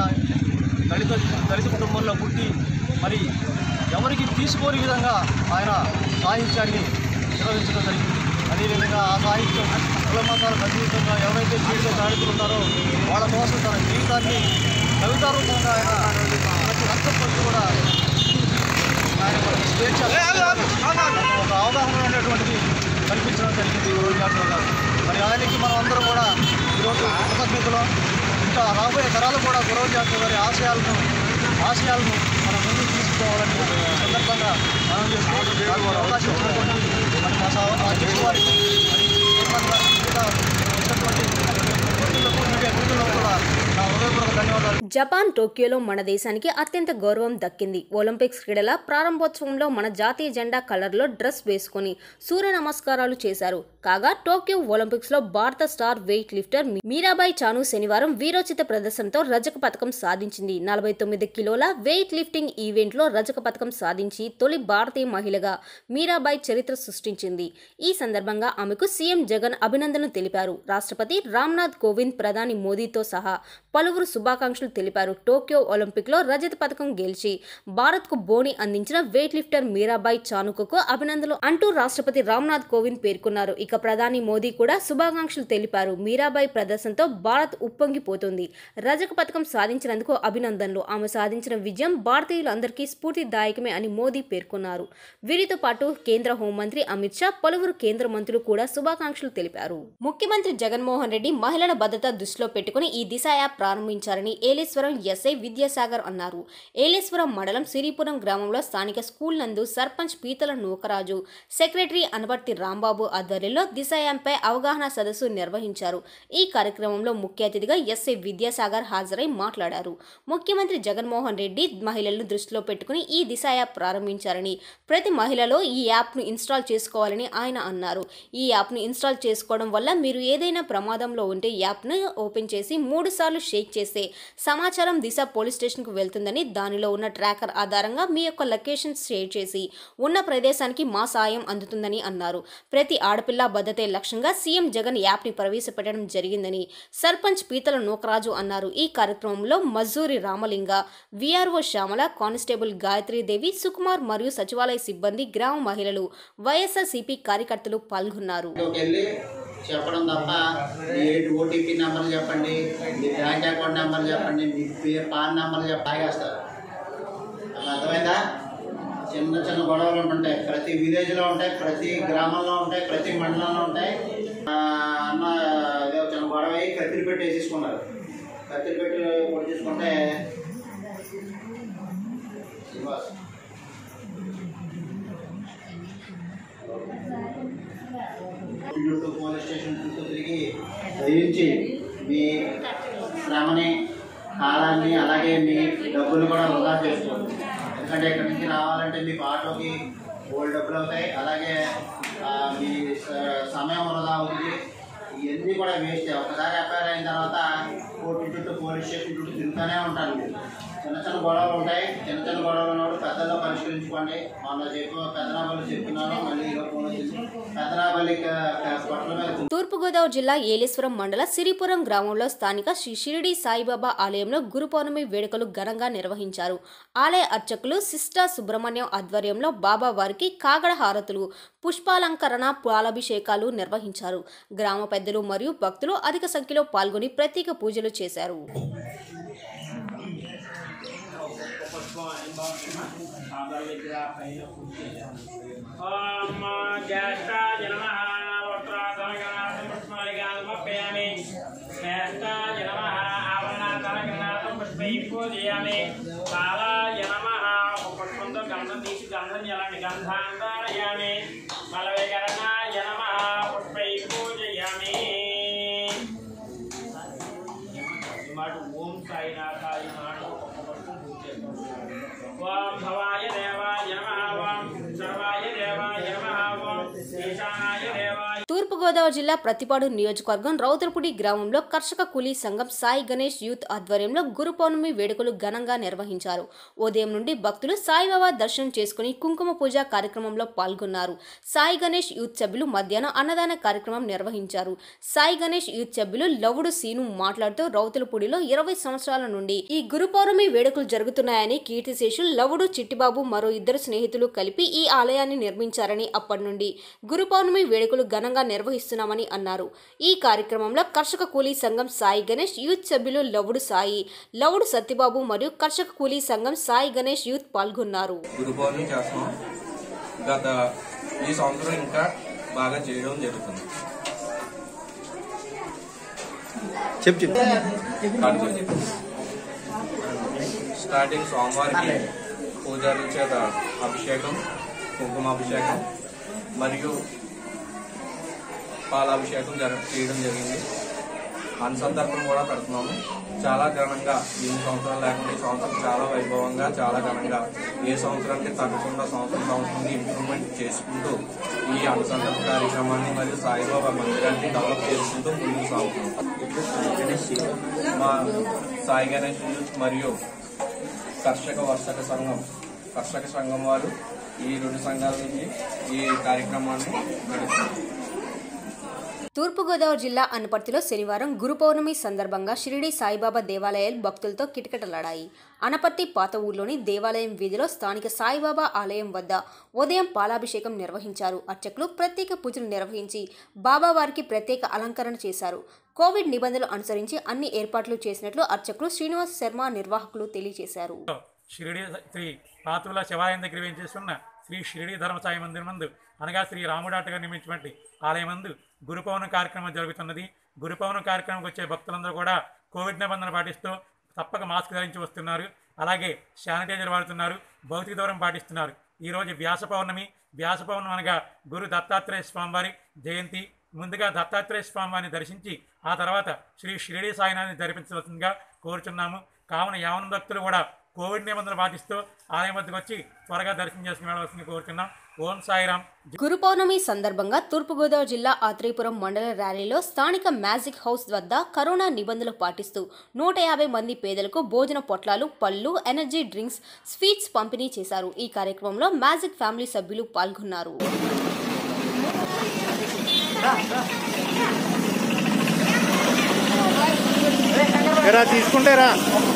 దళిత దళిత కుటుంబంలో పుట్టి మరి ఎవరికి తీసుకోని విధంగా ఆయన సాహిత్యాన్ని నిర్వహించడం జరిగింది అదేవిధంగా ఆ సాహిత్యం కుల మతాలకు అతీతంగా ఎవరైతే జీవిత దాడితులు ఉన్నారో వాళ్ళ కోసం తన జీవితాన్ని కవితా రూపంగా ఆయన ప్రతి అర్థపరులు కూడా ఆయన ఒక స్వేచ్ఛ ఒక అవగాహన అనేటువంటిది కల్పించడం జరిగింది ఈ రోజు జాతర గారు మరి ఆయనకి మనం అందరం కూడా ఈరోజు కృతజ్ఞతలో ఇంకా రాబోయే తరాలు కూడా గురవ జాతర గారి ఆశయాలను ఆశయాలను మనం ముందుకు తీసుకోవాలని ఈ సందర్భంగా మనం చేసుకోవాలి నాకు అవకాశం ఇచ్చినటువంటి మరి మా సహ మా అధ్యక్షుల వారికి మరి చైర్మన్ గారికి మిగతా వచ్చినటువంటి వ్యక్తులకు మీడియా మిత్రులకు కూడా నా హృదయపూర్వక ధన్యవాదాలు జపాన్ టోక్యోలో మన దేశానికి అత్యంత గౌరవం దక్కింది ఒలింపిక్స్ క్రీడల ప్రారంభోత్సవంలో మన జాతీయ జెండా కలర్లో డ్రెస్ వేసుకుని సూర్య నమస్కారాలు చేశారు కాగా టోక్యో ఒలింపిక్స్ లో భారత star weightlifter Mirabai Chanu శనివారం వీరోచిత ప్రదర్శనతో రజక పథకం సాధించింది నలభై తొమ్మిది కిలోల వెయిట్ లిఫ్టింగ్ ఈవెంట్ లో రజక పథకం సాధించి తొలి భారతీయ మహిళగా మీరాబాయి చరిత్ర సృష్టించింది ఈ సందర్భంగా ఆమెకు సీఎం జగన్ అభినందనలు తెలిపారు రాష్ట్రపతి రామ్నాథ్ కోవింద్ ప్రధాని మోదీతో సహా పలు పలువురు శుభాకాంక్షలు తెలిపారు టోక్యో ఒలింపిక్లో రజత పథకం గెలిచి భారత్కు బోని అందించిన వెయిట్ లిఫ్టర్ మీరాబాయి చానుకకు అభినందనలు అంటూ రాష్ట్రపతి రామ్నాథ్ కోవింద్ పేర్కొన్నారు ఇక ప్రధాని మోదీ కూడా శుభాకాంక్షలు తెలిపారు మీరాబాయి ప్రదర్శనతో భారత్ ఉప్పొంగిపోతుంది రజక పథకం సాధించినందుకు అభినందనలు ఆమె సాధించిన విజయం భారతీయులందరికీ స్ఫూర్తిదాయకమే అని మోదీ పేర్కొన్నారు వీరితో పాటు కేంద్ర హోంమంత్రి అమిత్ షా పలువురు కేంద్ర మంత్రులు కూడా శుభాకాంక్షలు తెలిపారు ముఖ్యమంత్రి జగన్మోహన్ రెడ్డి మహిళల భద్రత దృష్టిలో పెట్టుకుని ఈ దిశ యాప్ ప్రారంభించారని ఏలేశ్వరం ఎస్ఐ విద్యాసాగర్ అన్నారు ఏలేశ్వరం మండలం సిరిపురం గ్రామంలో స్థానిక స్కూల్ నందు సర్పంచ్ పీతల నూకరాజు సెక్రటరీ అనబర్తి రాంబాబు ఆధ్వర్యంలో దిశ యాప్పై అవగాహన సదస్సు నిర్వహించారు ఈ కార్యక్రమంలో ముఖ్య అతిథిగా ఎస్ఐ విద్యాసాగర్ హాజరై మాట్లాడారు ముఖ్యమంత్రి జగన్మోహన్ రెడ్డి మహిళలను దృష్టిలో పెట్టుకుని ఈ దిశ యాప్ ప్రారంభించారని ప్రతి మహిళలో ఈ యాప్ను ఇన్స్టాల్ చేసుకోవాలని ఆయన అన్నారు ఈ యాప్ను ఇన్స్టాల్ చేసుకోవడం వల్ల మీరు ఏదైనా ప్రమాదంలో ఉంటే యాప్ను ఓపెన్ చేసి మూడు సార్లు షేక్ చేస్తే సమాచారం దిశ పోలీస్ స్టేషన్కు వెళ్తుందని దానిలో ఉన్న ట్రాకర్ ఆధారంగా మీ యొక్క లొకేషన్ షేర్ చేసి ఉన్న ప్రదేశానికి మా సాయం అందుతుందని అన్నారు ప్రతి ఆడపిల్ల భద్రతే లక్ష్యంగా సీఎం జగన్ యాప్ని ప్రవేశపెట్టడం జరిగిందని సర్పంచ్ పీతల నూకరాజు అన్నారు ఈ కార్యక్రమంలో మజూరి రామలింగ విఆర్ఓ శ్యామల కానిస్టేబుల్ గాయత్రీదేవి సుకుమార్ మరియు సచివాలయ సిబ్బంది గ్రామ మహిళలు వైఎస్ఆర్సీపీ కార్యకర్తలు పాల్గొన్నారు వెళ్ళి చెప్పడం తప్ప మీ ఓటీపీ నెంబర్ చెప్పండి మీ బ్యాంక్ అకౌంట్ నెంబర్ చెప్పండి మీ పేరు పాన్ నెంబర్ చెప్పి తాగేస్తారు అలా అర్థమైందా చిన్న చిన్న గొడవలు ఉంటుంటాయి ప్రతి విలేజ్లో ఉంటాయి ప్రతి గ్రామంలో ఉంటాయి ప్రతి మండలంలో ఉంటాయి ఆ, అన్న ఏదో చిన్న గొడవ అయ్యి కత్తిరి పెట్టి వేసేసుకున్నారు కత్తిరి పెట్టి పొడి చేసుకుంటే శ్రీనివాస్ చుట్టూ పోలీస్ స్టేషన్ చుట్టూ తిరిగి దయించి మీ శ్రమని కాలాన్ని అలాగే మీ డబ్బులు కూడా వృధా చేసుకోండి ఎందుకంటే ఇక్కడి నుంచి రావాలంటే మీకు ఆటోకి ఓల్డ్ డబ్బులు అవుతాయి అలాగే ఆ, మీ స- సమయం వృధా అవుతుంది ఇవన్నీ కూడా వేస్ట్ ఒకసారి ఎఫ్ఐఆర్ అయిన తర్వాత కోర్టు చుట్టూ పోలీస్ స్టేషన్ చుట్టూ తిరుగుతూనే ఉంటారు మీరు చిన్న చిన్న గొడవలు ఉంటాయి చిన్న చిన్న గొడవలు ఉన్నప్పుడు పెద్దల్లో పరిష్కరించుకోండి మొన్న చెప్పు పెద్దనాపల్లి చెప్తున్నాను మళ్ళీ ఈరోజు ఫోన్ వచ్చింది పెద్దనాపల్లి పట్ల మీద తూర్పుగోదావరి జిల్లా ఏలేశ్వరం మండల సిరిపురం గ్రామంలో స్థానిక శ్రీ షిరిడి సాయిబాబా ఆలయంలో గురు పౌర్ణమి వేడుకలు ఘనంగా నిర్వహించారు ఆలయ అర్చకులు సిస్టా సుబ్రహ్మణ్యం ఆధ్వర్యంలో బాబా వారికి కాగడ హారతులు పుష్పాలంకరణ పాలాభిషేకాలు నిర్వహించారు గ్రామ పెద్దలు మరియు భక్తులు అధిక సంఖ్యలో పాల్గొని ప్రత్యేక పూజలు చేశారు ఓం జ్యేష్ఠాయ నమః వస్త్రాధనగణాథం పుష్పాలికాం సమర్పయామి శ్రేష్ఠాయ నమః ఆవరణాధనగణాథం పుష్పై పూజయామి కాలాయ నమః ఒక పుష్పంతో గంధం తీసి గంధం జలాన్ని గంధాంతారయామి బలవేకరణాయ నమః పుష్పై పూజయామి ఈ మాట ఓం సాయినాథాయ మాట ఒక్కొక్క పుష్పం పూజ చేస్తాం ఓం భవాయ దేవాయ నమః ఓం సర్వాయ దేవాయ నమః ఓం ఈశానాయ దేవాయ తూర్పుగోదావరి జిల్లా ప్రతిపాడు నియోజకవర్గం రౌతరపుడి గ్రామంలో కర్షక కూలీ సంఘం సాయి గణేష్ యూత్ ఆధ్వర్యంలో గురు పౌర్ణమి వేడుకలు ఘనంగా నిర్వహించారు ఉదయం నుండి భక్తులు సాయిబాబా దర్శనం చేసుకుని కుంకుమ పూజ కార్యక్రమంలో పాల్గొన్నారు సాయి గణేష్ యూత్ సభ్యులు మధ్యాహ్నం అన్నదాన కార్యక్రమం నిర్వహించారు సాయి గణేష్ యూత్ సభ్యులు లవుడు సీను మాట్లాడుతూ రౌతులపూడిలో ఇరవై సంవత్సరాల నుండి ఈ గురు పౌర్ణమి వేడుకలు జరుగుతున్నాయని కీర్తిశేషులు లవుడు చిట్టిబాబు మరో ఇద్దరు స్నేహితులు కలిపి ఈ ఆలయాన్ని నిర్మించారని అప్పటి నుండి గురు పౌర్ణమి వేడుకలు ఘనంగా నిర్వహిస్తున్నామని అన్నారు ఈ కార్యక్రమంలో కర్షక కూలీ సంఘం సాయి గణేష్ యూత్ సభ్యులు లవుడు సాయి లవుడు సత్యబాబు మరియు కర్షక కూలీ సంఘం సాయి గణేష్ యూత్ పాల్గొన్నారు గురు పౌర్ణమి చేస్తున్నాం గత ఈ సంవత్సరం ఇంకా బాగా చేయడం జరుగుతుంది చెప్పు చెప్పు స్టార్టింగ్ సోమవారికి పూజారుల చేత అభిషేకం కుంకుమాభిషేకం మరియు పాలాభిషేకం జర చేయడం జరిగింది అన్నసందర్భం కూడా పెడుతున్నాము చాలా ఘనంగా ఎన్ని సంవత్సరాలు లేకుండా ఈ సంవత్సరం చాలా వైభవంగా చాలా ఘనంగా ఏ సంవత్సరానికి తగ్గకుండా సంవత్సరం సంవత్సరం ఇంప్రూవ్మెంట్ చేసుకుంటూ ఈ అనుసంధాన కార్యక్రమాన్ని మరియు సాయిబాబా మందిరాన్ని డెవలప్ చేసుకుంటూ ముందుకు సాగుతున్నాం మా సాయి గణేష్ యూత్ మరియు కర్షక వర్షక సంఘం కర్షక సంఘం వారు ఈ రెండు సంఘాల నుంచి ఈ కార్యక్రమాన్ని నడుపుతున్నారు తూర్పుగోదావరి జిల్లా అనపర్తిలో శనివారం గురు పౌర్ణమి సందర్భంగా షిరిడి సాయిబాబా దేవాలయాలు భక్తులతో కిటకిటలాడాయి అనపర్తి పాత ఊర్లోని దేవాలయం వీధిలో స్థానిక సాయిబాబా ఆలయం వద్ద ఉదయం పాలాభిషేకం నిర్వహించారు అర్చకులు ప్రత్యేక పూజలు నిర్వహించి బాబావారికి ప్రత్యేక అలంకరణ చేశారు కోవిడ్ నిబంధనలు అనుసరించి అన్ని ఏర్పాట్లు చేసినట్లు అర్చకులు శ్రీనివాస్ శర్మ నిర్వాహకులు తెలియజేశారు షిరిడి శ్రీ పాతుల శివాలయం దగ్గర వేయించేస్తున్న శ్రీ షిరిడి ధర్మ సాయి మందిరం మందు అనగా శ్రీ రాముడాటగా నిర్మించినటువంటి ఆలయం మందు గురు పౌర్ణమి కార్యక్రమం జరుగుతున్నది గురు పౌర్ణమి కార్యక్రమంకి వచ్చే భక్తులందరూ కూడా కోవిడ్ నిబంధనలు పాటిస్తూ తప్పక మాస్క్ ధరించి వస్తున్నారు అలాగే శానిటైజర్ వాడుతున్నారు భౌతిక దూరం పాటిస్తున్నారు ఈరోజు వ్యాస పౌర్ణమి వ్యాస పౌర్ణమి అనగా గురు దత్తాత్రేయ స్వామివారి జయంతి ముందుగా దత్తాత్రేయ స్వామివారిని దర్శించి ఆ తర్వాత శ్రీ షిరిడి సాయినాథ్ని ధరిపించవలసిందిగా కోరుచున్నాము కావున యావన భక్తులు కూడా కోవిడ్ నిబంధనలు పాటిస్తూ ఆలయం వద్దకు వచ్చి త్వరగా దర్శనం చేసుకుని వెళ్ళవలసింది కోరుతున్నాం ఓం సాయిరామ్ గురు పౌర్ణమి సందర్భంగా తూర్పుగోదావరి జిల్లా ఆత్రేయపురం మండల ర్యాలీలో స్థానిక మ్యాజిక్ హౌస్ వద్ద కరోనా నిబంధనలు పాటిస్తూ నూట యాభై మంది పేదలకు భోజన పొట్లాలు పళ్ళు ఎనర్జీ డ్రింక్స్ స్వీట్స్ పంపిణీ చేశారు ఈ కార్యక్రమంలో మ్యాజిక్ ఫ్యామిలీ సభ్యులు పాల్గొన్నారు ఎరా తీసుకుంటేరా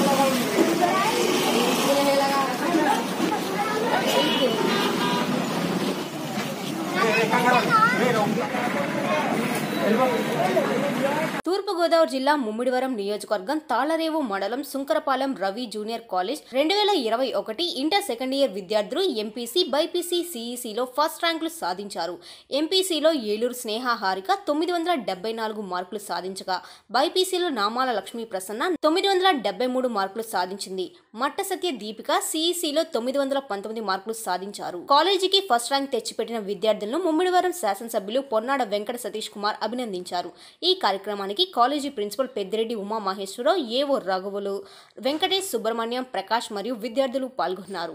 తూర్పుగోదావరి జిల్లా ముమ్మిడివరం నియోజకవర్గం తాళరేవు మండలం సుంకరపాలెం రవి జూనియర్ కాలేజ్ రెండు వేల ఇరవై ఒకటి ఇంటర్ సెకండ్ ఇయర్ విద్యార్థులు ఎంపీసీ బైపీసీ సిఈసిలో ఫస్ట్ ర్యాంకులు సాధించారు ఎంపీసీలో ఏలూరు స్నేహ హారిక తొమ్మిది వందల డెబ్బై నాలుగు మార్కులు సాధించగా బైపీసీలో నామాల లక్ష్మీ ప్రసన్న తొమ్మిది వందల డెబ్బై మూడు మార్కులు సాధించింది మట్ట సత్య దీపిక సిఈసిలో తొమ్మిది వందల పంతొమ్మిది మార్కులు సాధించారు కాలేజీకి ఫస్ట్ ర్యాంక్ తెచ్చిపెట్టిన విద్యార్థులను ముమ్మిడివరం శాసనసభ్యులు పొన్నాడ వెంకట సతీష్ కుమార్ అభినందించారు ఈ కార్యక్రమానికి college principal Peddireddy Uma Maheswararao AO రాఘవులు వెంకటేష్ సుబ్రహ్మణ్యం ప్రకాష్ మరియు విద్యార్థులు పాల్గొన్నారు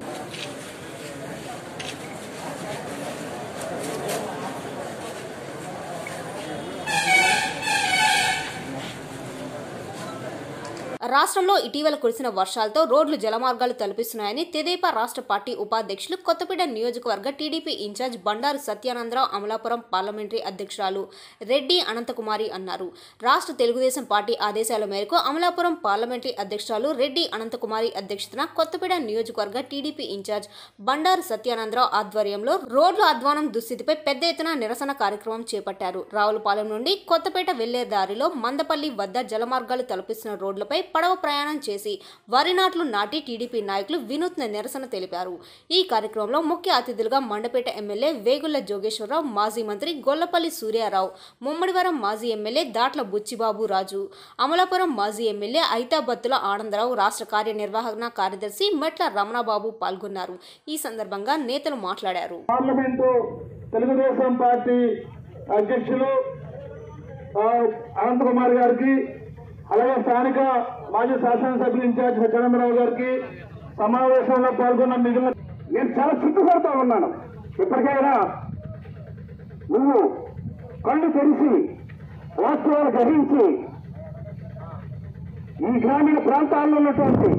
రాష్ట్రంలో ఇటీవల కురిసిన వర్షాలతో రోడ్లు జలమార్గాలు తలపిస్తున్నాయని తెదేపా రాష్ట్ర పార్టీ ఉపాధ్యక్షులు కొత్తపేట నియోజకవర్గ TDP incharge Bandaru Satyanandarao Amalapuram parliamentary అధ్యక్షురాలు రెడ్డి అనంతకుమారి అన్నారు రాష్ట్ర తెలుగుదేశం పార్టీ ఆదేశాల మేరకు అమలాపురం పార్లమెంటరీ అధ్యక్షురాలు రెడ్డి అనంతకుమారి అధ్యక్షతన కొత్తపేట నియోజకవర్గ టీడీపీ ఇన్ఛార్జ్ బండారు సత్యానందరావు ఆధ్వర్యంలో రోడ్లు అధ్వానం దుస్థితిపై పెద్ద ఎత్తున నిరసన కార్యక్రమం చేపట్టారు రావులపాలెం నుండి కొత్తపేట వెళ్లే దారిలో మందపల్లి వద్ద జలమార్గాలు తలపిస్తున్న రోడ్లపై పడవ ప్రయాణం చేసి వరి నాట్లు నాటి టీడీపీ నాయకులు వినూత్న నిరసన తెలిపారు ఈ కార్యక్రమంలో ముఖ్య అతిథులుగా మండపేట ఎమ్మెల్యే వేగుళ్ల జోగేశ్వరరావు మాజీ మంత్రి గొల్లపల్లి సూర్యారావు ముమ్మడివరం మాజీ ఎమ్మెల్యే దాట్ల బుచ్చిబాబు రాజు అమలాపురం మాజీ ఎమ్మెల్యే ఐతాబత్తుల ఆనందరావు రాష్ట్ర కార్యనిర్వహణ కార్యదర్శి మెట్ల రమణబాబు పాల్గొన్నారు ఈ సందర్భంగా నేతలు మాట్లాడారు పార్లమెంటు తెలుగుదేశం పార్టీ అధ్యక్షులు ఆ, అనంతకుమార్ గారికి అలాగే స్థానిక మాజీ శాసనసభ్యులు ఇన్ఛార్జ్ సత్యానందరావు గారికి సమావేశంలో పాల్గొన్న మిగిలిన నేను చాలా సిగ్గుపడుతూ ఉన్నాను ఇప్పటికైనా నువ్వు కళ్ళు తెరిచి వాస్తవాలు గ్రహించి ఈ గ్రామీణ ప్రాంతాల్లో ఉన్నటువంటి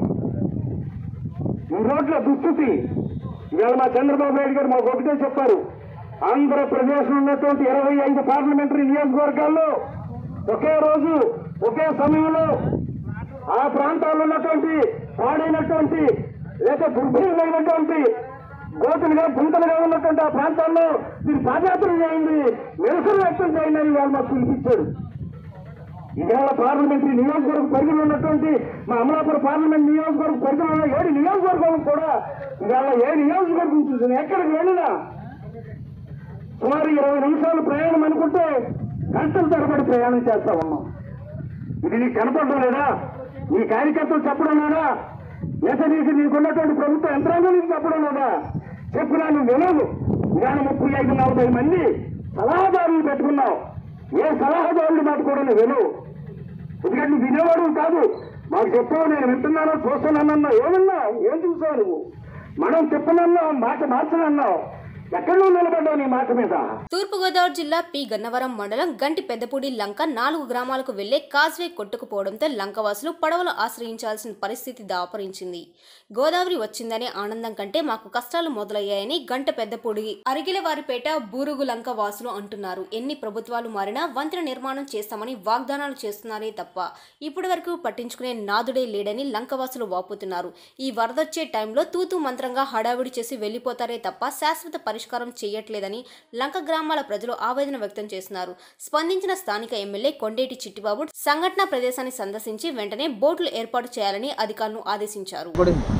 ఈ రోడ్ల దుస్థితి ఇవాళ మా చంద్రబాబు నాయుడు గారు మాకు ఒకటే చెప్పారు ఆంధ్రప్రదేశ్ ఉన్నటువంటి ఇరవై ఐదు పార్లమెంటరీ నియోజకవర్గాల్లో ఒకే రోజు ఒకే సమయంలో ఆ ప్రాంతాల్లో ఉన్నటువంటి పాడైనటువంటి లేక దుర్భరమైనటువంటి గోతులుగా గుంతలుగా ఉన్నటువంటి ఆ ప్రాంతాల్లో మీరు పాదయాత్ర చేయండి నిరసన వ్యక్తం చేయండి అని వాళ్ళు మాకు పిలిపించాడు ఇవాళ పార్లమెంటరీ నియోజకవర్గ పరిధిలో ఉన్నటువంటి మా అమలాపురం పార్లమెంట్ నియోజకవర్గ పరిధిలో ఉన్న ఏడు నియోజకవర్గం కూడా ఇవాళ ఏ నియోజకవర్గం చూసిన ఎక్కడికి వెళ్ళినా సుమారు ఇరవై నిమిషాలు ప్రయాణం అనుకుంటే గంటల తరబడి ప్రయాణం చేస్తా ఉన్నాం ఇది నీకు కనపడడం లేదా నీ కార్యకర్తలు చెప్పడం లేదా లేక నీకు నీకున్నటువంటి ప్రభుత్వ యంత్రాంగం నీకు చెప్పడం లేదా చెప్పినా నువ్వు వినవు ఇవాళ ముప్పై ఐదు నలభై మంది సలహాదారులు పెట్టుకున్నావు ఏ సలహాదారులు మాట కూడా నువ్వు వినవు ఎందుకంటే నువ్వు వినేవాడు కాదు మాకు చెప్పావు నేను వింటున్నాను చూస్తున్నానన్నా ఏమన్నావు ఏం చూసావు నువ్వు మనం చెప్పనన్నావు మాట మార్చనన్నావు ఎక్కడో నిలబడ్డావు నీ మాట మీద తూర్పుగోదావరి జిల్లా పి గన్నవరం మండలం గంటి పెద్దపూడి లంక నాలుగు గ్రామాలకు వెళ్లే కాజ్వే కొట్టుకుపోవడంతో లంకవాసులు పడవలు ఆశ్రయించాల్సిన పరిస్థితి దాపరించింది గోదావరి వచ్చిందనే ఆనందం కంటే మాకు కష్టాలు మొదలయ్యాయని గంట పెద్దపూడి అరిగిలవారిపేట బూరుగు లంక వాసులు అంటున్నారు ఎన్ని ప్రభుత్వాలు మారినా వంతెన నిర్మాణం చేస్తామని వాగ్దానాలు చేస్తున్నారే తప్ప ఇప్పటి వరకు పట్టించుకునే నాదుడే లేడని లంకవాసులు వాపోతున్నారు ఈ వరదొచ్చే టైంలో తూతూ మంత్రంగా హడావిడి చేసి వెళ్లిపోతారే తప్ప శాశ్వత పరిష్కారం చేయట్లేదని లంక గ్రామాల ప్రజలు ఆవేదన వ్యక్తం చేస్తున్నారు స్పందించిన స్థానిక ఎమ్మెల్యే కొండేటి చిట్టిబాబు సంఘటనా ప్రదేశాన్ని సందర్శించి వెంటనే బోట్లు ఏర్పాటు చేయాలని అధికారులను ఆదేశించారు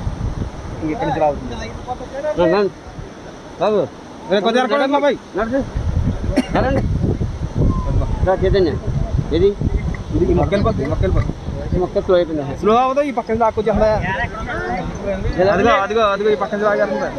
బాబు కొద్దిగా ఎరకండి బాబాయ్. చైతన్య ఏది ఈ మొక్క వెళ్ళిపోతుంది ఈ మొక్క వెళ్ళిపోతుంది మొక్క స్లో అయిపోయింది స్లో అవ్వదు ఈ పక్కన దాక్కొచ్చేస్తుందా అదిగో అదిగో అదిగో ఈ పక్కన దాగేస్తుంది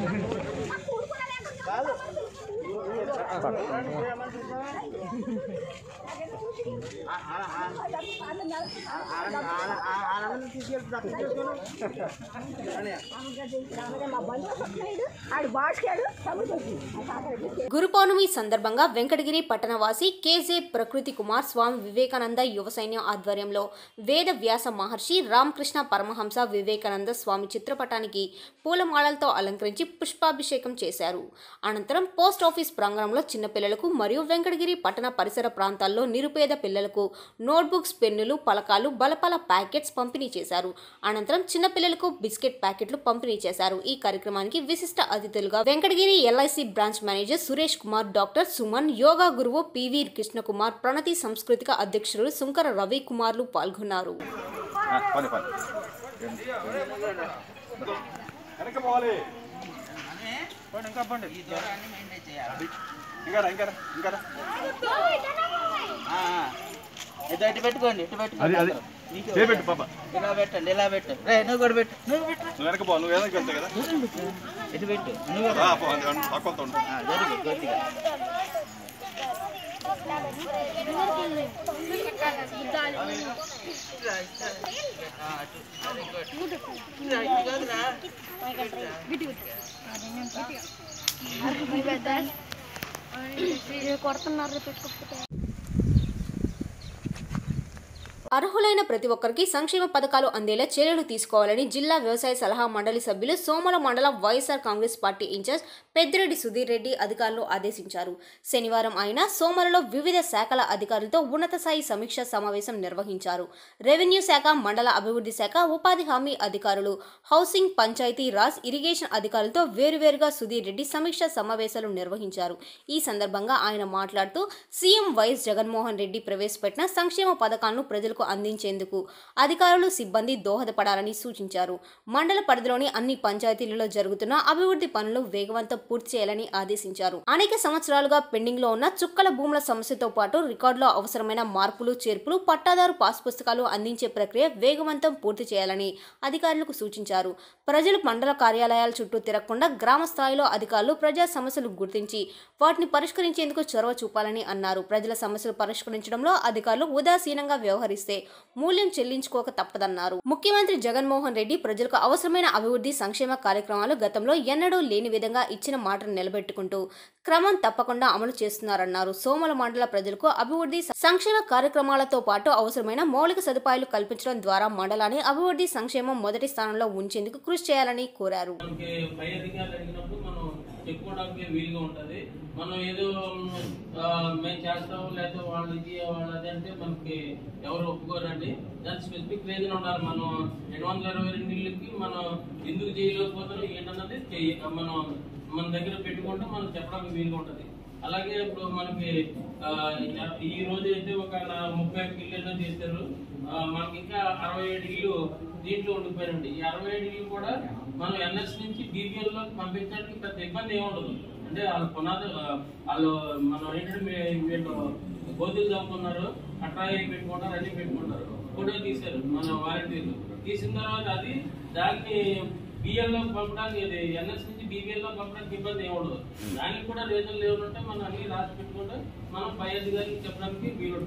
గురు పౌర్ణమి సందర్భంగా వెంకటగిరి పట్టణవాసి కేజే ప్రకృతి కుమార్ స్వామి వివేకానంద యువ సైన్యం ఆధ్వర్యంలో వేద వ్యాస మహర్షి రామకృష్ణ పరమహంస వివేకానంద స్వామి చిత్రపటానికి పూలమాలలతో అలంకరించి పుష్పాభిషేకం చేశారు అనంతరం పోస్ట్ ఆఫీస్ ప్రాంగణంలో చిన్నపిల్లలకు మరియు వెంకటగిరి పట్టణ పరిసర ప్రాంతాల్లో నిరుపేద పిల్లలకు నోట్బుక్స్ పెన్నులు పలకాలు బలపల ప్యాకెట్స్ పంపిణీ చేశారు అనంతరం చిన్నపిల్లలకు బిస్కెట్ ప్యాకెట్లు పంపిణీ చేశారు ఈ కార్యక్రమానికి విశిష్ట అతిథులుగా Venkatagiri LIC branch manager Suresh Kumar doctor Suman yoga గురువు పివి కృష్ణకుమార్ ప్రణతి సాంస్కృతిక అధ్యక్షులు సుంకర రవి కుమార్లు పాల్గొన్నారు పని పని వెనక పోవాలి పోండి, ఇంకా పండి ఇంకా రా, ఇంకా రా, ఇంకా రా. ఇటు ఇటు పెట్టుకోండి ఇటు అది పెట్టుకోండి అది ఏ పెట్టు పాప ఇలా పెట్టండి ఇలా పెట్టు రే నువ్వు కూడా పెట్టు నువ్వు పెట్టు నువ్వు వెనక పో నువ్వు వెనక వెళ్తావు కదా ఇటు పెట్టు నువ్వు రా, పో, అది అను- పక్కనతో ఉండు. ఆ, జరుగు కొద్దిగా కొడుతున్నారు పెట్టుకోకపోతే అర్హులైన ప్రతి ఒక్కరికి సంక్షేమ పథకాలు అందేలా చర్యలు తీసుకోవాలని జిల్లా వ్యవసాయ సలహా మండలి సభ్యులు సోమల మండల వైఎస్ఆర్ కాంగ్రెస్ పార్టీ ఇన్ఛార్జ్ పెద్దిరెడ్డి సుధీర్ రెడ్డి అధికారులు ఆదేశించారు శనివారం ఆయన సోమలలో వివిధ శాఖల అధికారులతో ఉన్నత స్థాయి సమీక్ష సమావేశం నిర్వహించారు రెవెన్యూ శాఖ మండల అభివృద్ధి శాఖ ఉపాధి హామీ అధికారులు హౌసింగ్ పంచాయతీ రాజ్ ఇరిగేషన్ అధికారులతో వేరువేరుగా సుధీర్ రెడ్డి సమీక్ష సమావేశాలు నిర్వహించారు ఈ సందర్భంగా ఆయన మాట్లాడుతూ సీఎం వైఎస్ జగన్మోహన్ రెడ్డి ప్రవేశపెట్టిన సంక్షేమ పథకాలను ప్రజలకు అందించేందుకు అధికారులు సిబ్బంది దోహదపడాలని సూచించారు మండల పరిధిలోని అన్ని పంచాయతీలలో జరుగుతున్న అభివృద్ధి పనులు వేగవంతం పూర్తి చేయాలని ఆదేశించారు అనేక సంవత్సరాలుగా పెండింగ్ లో ఉన్న చుక్కల భూముల సమస్యతో పాటు రికార్డులో అవసరమైన మార్పులు చేర్పులు పట్టాదారు పాస్ పుస్తకాలు అందించే ప్రక్రియ వేగవంతం పూర్తి చేయాలని అధికారులకు సూచించారు ప్రజలు మండల కార్యాలయాల చుట్టూ తిరగకుండా గ్రామ స్థాయిలో అధికారులు ప్రజా సమస్యలు గుర్తించి వాటిని పరిష్కరించేందుకు చొరవ చూపాలని అన్నారు ప్రజల సమస్యలు పరిష్కరించడంలో అధికారులు ఉదాసీనంగా వ్యవహరిస్తే మూల్యం చెల్లించుకోక తప్పదన్నారు ముఖ్యమంత్రి జగన్మోహన్ రెడ్డి ప్రజలకు అవసరమైన అభివృద్ధి సంక్షేమ కార్యక్రమాలు గతంలో ఎన్నడూ లేని విధంగా ఇచ్చిన మాటను నిలబెట్టుకుంటూ క్రమం తప్పకుండా అమలు చేస్తున్నారన్నారు సోమల మండల ప్రజలకు అభివృద్ధి సంక్షేమ కార్యక్రమాలతో పాటు అవసరమైన మౌలిక సదుపాయాలు కల్పించడం ద్వారా మండలాన్ని అభివృద్ధి సంక్షేమం మొదటి స్థానంలో ఉంచేందుకు కృషి చేయాలని కోరారు మనకి పై అధికారులు అడిగినప్పుడు మనం చెప్పుకోవడానికి వీలుగా ఉంటది మనం ఏదో ఆ, మేము చేస్తాము లేకపోతే వాళ్ళకి వాళ్ళది అంటే మనకి ఎవరు ఒప్పుకోరండి దానికి స్పెసిఫిక్ రీజన్ ఉండాలి మనం రెండు వందల ఇరవై రెండు ఇళ్ళకి మనం ఎందుకు చేయలేకపోతున్నాం ఏంటన్నది చెయ్య మనం మన దగ్గర పెట్టుకుంటే మనం చెప్పడానికి వీలుగా ఉంటది అలాగే ఇప్పుడు మనకి ఆ, ఈ రోజు అయితే ఒక నా- ముప్పై ఒక్క ఇల్లు చేశారు ఆ, మనకి ఇంకా అరవై ఏడు ఇల్లు దీంట్లో ఉండిపోయారండి ఈ అరవై ఏడు ఇల్లు కూడా మనం ఎన్ఎస్ నుంచి బీపీఎల్ లో పంపించడానికి పెద్ద ఇబ్బంది ఏమి ఉండదు అంటే వాళ్ళ పునాది ఆ, వాళ్ళు మనం ఏంటంటే మీ- వీళ్ళు గోతులు చంపుకున్నారు అట్లా పెట్టుకుంటారు అన్ని పెట్టుకుంటారు ఫోటో తీశారు మన వాలంటీర్లు తీసిన తర్వాత అది దాన్ని బిఎల్ లో పంపడానికి ఇది ఎన్ఎస్ నుంచి బీబీఎల్ లో పంపడానికి ఇబ్బంది ఏమి ఉండదు దానికి కూడా రీజన్ లేవుంటే మనం అన్ని రాసి పెట్టుకుంటే మనం పై అధికారికి చెప్పడానికి వీలుంటుంది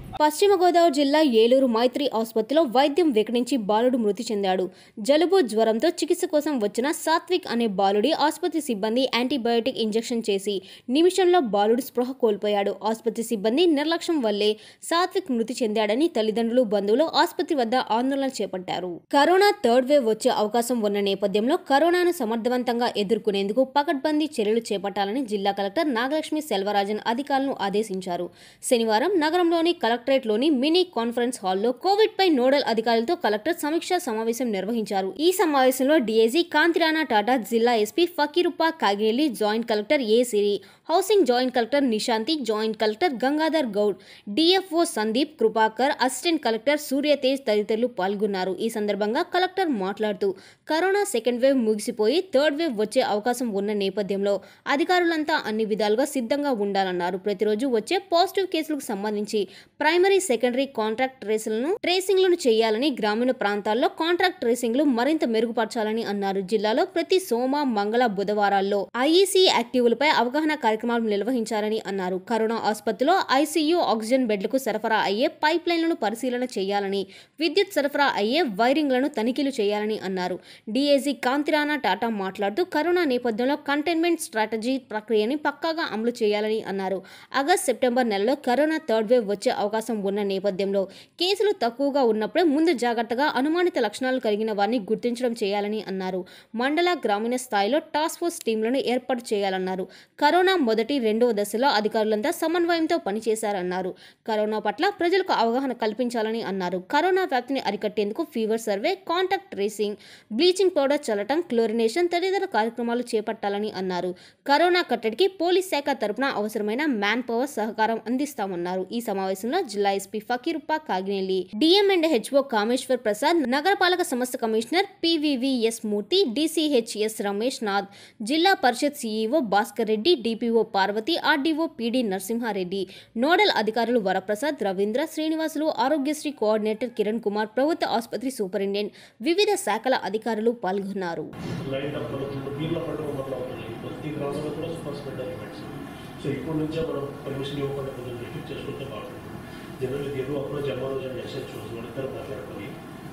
పశ్చిమ గోదావరి జిల్లా ఏలూరు మైత్రి ఆసుపత్రిలో వైద్యం వికటించి బాలుడు మృతి చెందాడు జలుబు జ్వరంతో చికిత్స కోసం వచ్చిన సాత్విక్ అనే బాలుడి ఆసుపత్రి సిబ్బంది యాంటీబయోటిక్ ఇంజెక్షన్ చేసి నిమిషంలో బాలుడు స్పృహ కోల్పోయాడు ఆసుపత్రి సిబ్బంది నిర్లక్ష్యం వల్లే సాత్విక్ మృతి చెందాడని తల్లిదండ్రులు బంధువులు ఆసుపత్రి వద్ద ఆందోళన చేపట్టారు కరోనా థర్డ్ వేవ్ వచ్చే అవకాశం ఉన్న నేపథ్యంలో కరోనాను సమర్థవంతంగా ఎదుర్కొనేందుకు పకడ్బందీ చర్యలు చేపట్టాలని జిల్లా కలెక్టర్ నాగలక్ష్మి సెల్వరాజన్ అధికారులను ఆదేశించారు శనివారం నగరంలోని కలెక్టరేట్లోని మినీ కాన్ఫరెన్స్ హాల్లో కోవిడ్ పై నోడల్ అధికారులతో కలెక్టర్ సమీక్షా సమావేశం నిర్వహించారు ఈ సమావేశంలో డీఏజీ కాంతిరాణా టాటా జిల్లా SP Fakkeerappa Kagirelli joint collector A Siri housing joint collector Nishanthi joint collector Gangadhar Goud DFO Sandeep Kripakar assistant collector Suryatej తదితరులు పాల్గొన్నారు ఈ సందర్భంగా కలెక్టర్ మాట్లాడుతూ కరోనా సెకండ్ వేవ్ ముగిసిపోయి థర్డ్ వేవ్ వచ్చే అవకాశం ఉన్న నేపథ్యంలో అధికారులంతా అన్ని విధాలుగా సిద్ధంగా ఉండాలన్నారు ప్రతిరోజు వచ్చే పాజిటివ్ కేసులకు సంబంధించి ప్రైమరీ సెకండరీ కాంట్రాక్ట్ ట్రేసింగ్లను ట్రేసింగ్లను చేయాలని గ్రామీణ ప్రాంతాల్లో కాంట్రాక్ట్ ట్రేసింగ్లు మరింత మెరుగుపరచాలని అన్నారు జిల్లాలో ప్రతి సోమ మంగళ బుధవారాల్లో ఐఈసీ యాక్టివ్లపై అవగాహన కార్యక్రమాలు నిర్వహించాలని అన్నారు కరోనా ఆసుపత్రిలో ఐసీయూ ఆక్సిజన్ బెడ్లకు సరఫరా అయ్యే పైప్ లైన్లను పరిశీలన చేయాలని విద్యుత్ సరఫరా అయ్యే వైరింగ్లను తనిఖీలు చేయాలని అన్నారు డీఏజీ కాంతిరాణా టాటా మాట్లాడుతూ కరోనా నేపథ్యంలో కంటైన్మెంట్ స్ట్రాటజీ ప్రక్రియని పక్కాగా అమలు చేయాలని అన్నారు ఆగస్ట్ సెప్టెంబర్ నెలలో కరోనా థర్డ్ వేవ్ వచ్చే అవకాశం ఉన్న నేపథ్యంలో కేసులు తక్కువగా ఉన్నప్పుడే ముందు జాగ్రత్తగా అనుమానిత లక్షణాలు కలిగిన వారిని గుర్తించడం చేయాలని అన్నారు మండల గ్రామీణ స్థాయిలో టాస్క్ ఫోర్స్ టీంలను ఏర్పాటు చేయాలన్నారు కరోనా మొదటి రెండవ దశలో అధికారులంతా సమన్వయంతో పనిచేశారన్నారు కరోనా పట్ల ప్రజలకు అవగాహన కల్పించాలని అన్నారు కరోనా వ్యాప్తిని అరికట్టేందుకు fever survey contact tracing bleaching powder చల్లటం క్లోరినేషన్ తదితర కార్యక్రమాలు చేపట్టాలని అన్నారు కరోనా కట్టడికి పోలీస్ శాఖ తరపున అవసరమైన మ్యాన్ పవర్ సహకారం అందిస్తామన్నారు ఈ సమావేశంలో జిల్లా SP Fakkeerappa Kaginelli DM and HO Kameswar Prasad నగరపాలక సంస్థ commissioner PVVS Murthy DCHS Ramesh Nath Zilla Parishad CEO Bhaskar Reddy DPO Parvathi RDO PD Narasimhareddy nodal అధికారులు వరప్రసాద్ రవీంద్ర శ్రీనివాసులు ఆరోగ్యశ్రీ కోఆర్డినేటర్ కిరణ్ కుమార్ ప్రభుత్వ ఆసుపత్రి సూపరింటెండెంట్ వివిధ శాఖల అధికారులు పాల్గొన్నారు లైన్ అప్ అవుతుంది పీర్ల పండుగ మొదలవుతుంది ప్రతి గ్రామంలో కూడా సూపర్ స్ప్రెడర్ ఈవెంట్స్ సో ఇప్పటి నుంచే మనం పర్మిషన్ ఇవ్వకుండా కొంచెం రిస్ట్రిక్ట్ చేసుకుంటే బాగుంటుంది జనరల్ దీని అప్రోచ్ ఎంఆర్ఓ అండ్ ఎస్ఎస్ చూసి వాళ్ళిద్దరు మాట్లాడుకొని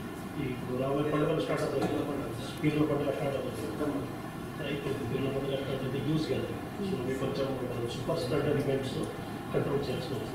ఈ రాబోయే పండుగలు స్టార్ట్ అవుతుంది పీర్ల పండుగ స్టార్ట్ అవుతుంది అయిపోతుంది పీర్ల పండుగ స్టార్ట్ అయితే యూస్ కాదు సో మీకు కొంచెం మనం సూపర్ స్ప్రెడర్ ఈవెంట్స్ కంట్రోల్ చేసుకోవచ్చు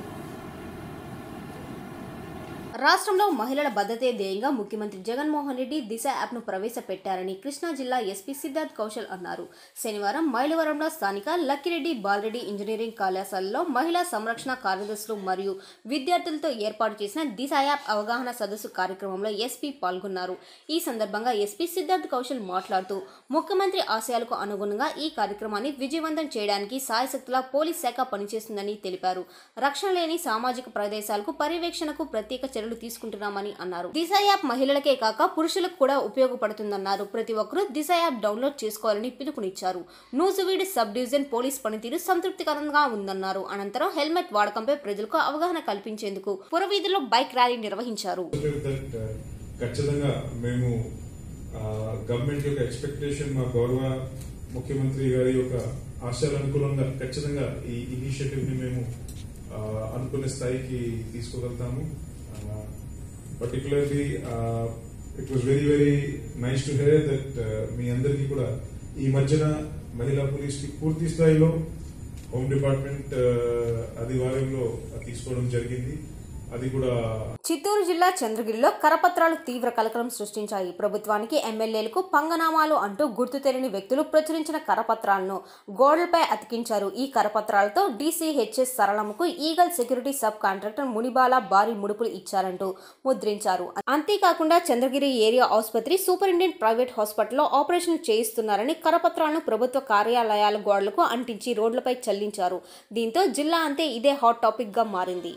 రాష్ట్రంలో మహిళల భద్రతే ధ్యేయంగా ముఖ్యమంత్రి జగన్మోహన్ రెడ్డి దిశ యాప్ను ప్రవేశపెట్టారని కృష్ణా జిల్లా ఎస్పీ సిద్ధార్థ్ కౌశల్ అన్నారు శనివారం మైలవరంలో స్థానిక లక్కిరెడ్డి బాలరెడ్డి ఇంజనీరింగ్ కళాశాలలో మహిళా సంరక్షణ కార్యదర్శులు మరియు విద్యార్థులతో ఏర్పాటు చేసిన దిశ యాప్ అవగాహన సదస్సు కార్యక్రమంలో ఎస్పీ పాల్గొన్నారు ఈ సందర్భంగా ఎస్పీ సిద్ధార్థ్ కౌశల్ మాట్లాడుతూ ముఖ్యమంత్రి ఆశయాలకు అనుగుణంగా ఈ కార్యక్రమాన్ని విజయవంతం చేయడానికి సాయశక్తుల పోలీస్ శాఖ పనిచేస్తుందని తెలిపారు రక్షణ లేని సామాజిక ప్రదేశాలకు పర్యవేక్షణకు ప్రత్యేక చర్యలు తీసుకుంటున్నామని అన్నారు దిశ యాప్ మహిళలకే కాక పురుషులకు కూడా ఉపయోగపడుతుందన్నారు ప్రతి ఒక్కరూ దిశ యాప్ డౌన్లోడ్ చేసుకోవాలని పిలుపునిచ్చారు నూజువీడ్ సబ్ డివిజన్ పోలీస్ పనితీరు సంతృప్తికరంగా ఉందన్నారు అనంతరం హెల్మెట్ వాడకంపై ప్రజలకు అవగాహన కల్పించేందుకు పురవీధిలో బైక్ ర్యాలీ నిర్వహించారు that, uh, ఖచ్చితంగా మేము గవర్నమెంట్ యొక్క ఎక్స్పెక్టేషన్ మా గౌరవ ముఖ్యమంత్రి గారి యొక్క ఆశయాల అనుకూలంగా ఖచ్చితంగా ఈ ఇనిషియేటివ్ ని మేము ఆ, అనుకునే స్థాయికి తీసుకోగలుగుతాము particularly it was very very nice to hear that మీ అందరికీ కూడా ఈ మధ్యన మహిళా పోలీస్ కి పూర్తి స్థాయిలో హోమ్ డిపార్ట్మెంట్ ఆదివారంలో తీసుకోవడం జరిగింది అది కూడా చిత్తూరు జిల్లా చంద్రగిరిలో కరపత్రాలు తీవ్ర కలకలం సృష్టించాయి ప్రభుత్వానికి ఎమ్మెల్యేలకు పంగనామాలు అంటూ గుర్తు తెలియని వ్యక్తులు ప్రచురించిన కరపత్రాలను గోడలపై అతికించారు ఈ కరపత్రాలతో డీసీహెచ్ఎస్ సరళముకు eagle security sub contractor Munibala భారీ ముడుపులు ఇచ్చారంటూ ముద్రించారు అంతేకాకుండా చంద్రగిరి ఏరియా ఆసుపత్రి సూపరింటెండెంట్ ప్రైవేట్ హాస్పిటల్లో ఆపరేషన్ చేయిస్తున్నారని కరపత్రాలను ప్రభుత్వ కార్యాలయాల గోడలకు అంటించి రోడ్లపై చల్లించారు దీంతో జిల్లా అంతే ఇదే హాట్ టాపిక్ గా మారింది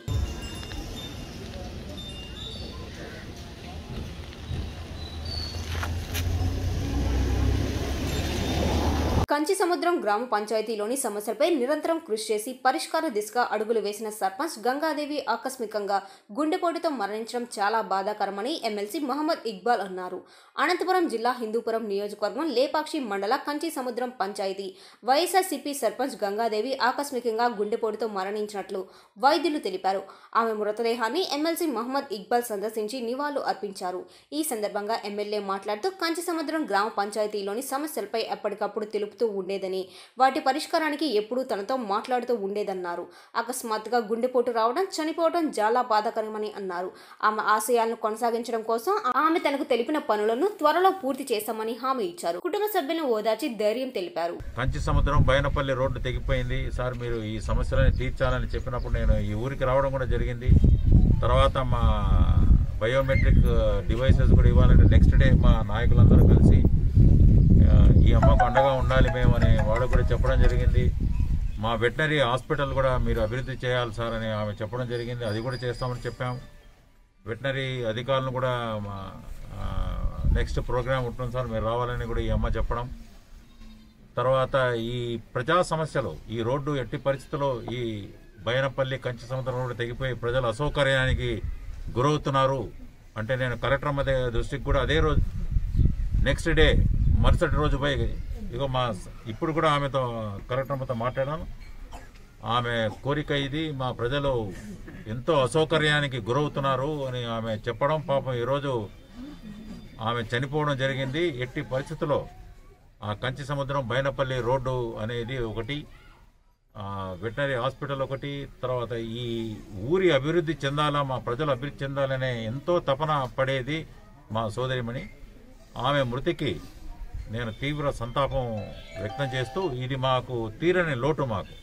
కంచి సముద్రం గ్రామ పంచాయతీలోని సమస్యలపై నిరంతరం కృషి చేసి పరిష్కార దిశగా అడుగులు వేసిన సర్పంచ్ గంగాదేవి ఆకస్మికంగా గుండెపోటుతో మరణించడం చాలా బాధాకరమని ఎమ్మెల్సీ మహమ్మద్ ఇక్బాల్ అన్నారు అనంతపురం జిల్లా హిందూపురం నియోజకవర్గం లేపాక్షి మండల కంచి సముద్రం పంచాయతీ వైఎస్ఆర్సీపీ సర్పంచ్ గంగాదేవి ఆకస్మికంగా గుండెపోటుతో మరణించినట్లు వైద్యులు తెలిపారు ఆమె మృతదేహాన్ని ఎమ్మెల్సీ మహమ్మద్ ఇక్బాల్ సందర్శించి నివాళులు అర్పించారు ఈ సందర్భంగా ఎమ్మెల్యే మాట్లాడుతూ కంచి సముద్రం గ్రామ పంచాయతీలోని సమస్యలపై ఎప్పటికప్పుడు తెలుపుతూ ఉండేదని వాటి పరిష్కారానికి ఎప్పుడూ తనతో మాట్లాడుతూ ఉండేదన్నారు అకస్మాత్తుగా గుండెపోటు రావడం చనిపోవడం చాలా బాధాకరమని అన్నారు ఆమె ఆశయాలను కొనసాగించడం కోసం ఆమె తనకు తెలిపిన పనులను త్వరలో పూర్తి చేస్తామని హామీ ఇచ్చారు కుటుంబ సభ్యులను ఓదార్చి ధైర్యం తెలిపారు కంచి సముద్రం బైనపల్లి రోడ్డు తెగిపోయింది సార్ మీరు ఈ సమస్యలని తీర్చాలని చెప్పినప్పుడు నేను ఈ ఊరికి రావడం కూడా జరిగింది తర్వాత మా బయోమెట్రిక్ డివైసెస్ కూడా ఇవ్వాలంటే నెక్స్ట్ డే మా నాయకులందరూ కలిసి ఆ, ఈ అమ్మకు అండగా ఉండాలి మేము అని వాళ్ళు కూడా చెప్పడం జరిగింది మా వెటనరీ హాస్పిటల్ కూడా మీరు అభివృద్ధి చేయాలి సార్ అని ఆమె చెప్పడం జరిగింది అది కూడా చేస్తామని చెప్పాం వెటనరీ అధికారులను కూడా మా నెక్స్ట్ ప్రోగ్రామ్ ఉంటుంది సార్ మీరు రావాలని కూడా ఈ అమ్మ చెప్పడం తర్వాత ఈ ప్రజా సమస్యలు ఈ రోడ్డు ఎట్టి పరిస్థితుల్లో ఈ బయనపల్లి కంచి సముద్రం రోడ్డు తెగిపోయి ప్రజలు అసౌకర్యానికి గురవుతున్నారు అంటే నేను కలెక్టర్ మధ్య దృష్టికి కూడా అదే రోజు నెక్స్ట్ డే మరుసటి రోజు పోయి ఇగో మా ఇప్పుడు కూడా ఆమెతో కలెక్టర్ అమ్మతో మాట్లాడాను ఆమె కోరిక ఇది మా ప్రజలు ఎంతో అసౌకర్యానికి గురవుతున్నారు అని ఆమె చెప్పడం పాపం ఈరోజు ఆమె చనిపోవడం జరిగింది ఎట్టి పరిస్థితుల్లో ఆ కంచి సముద్రం బైనపల్లి రోడ్డు అనేది ఒకటి ఆ, వెటనరీ హాస్పిటల్ ఒకటి తర్వాత ఈ ఊరి అభివృద్ధి చెందాలా మా ప్రజలు అభివృద్ధి చెందాలనే ఎంతో తపన పడేది మా సోదరిమణి ఆమె మృతికి నేను తీవ్ర సంతాపం వ్యక్తం చేస్తూ ఇది మాకు తీరని లోటు మాకు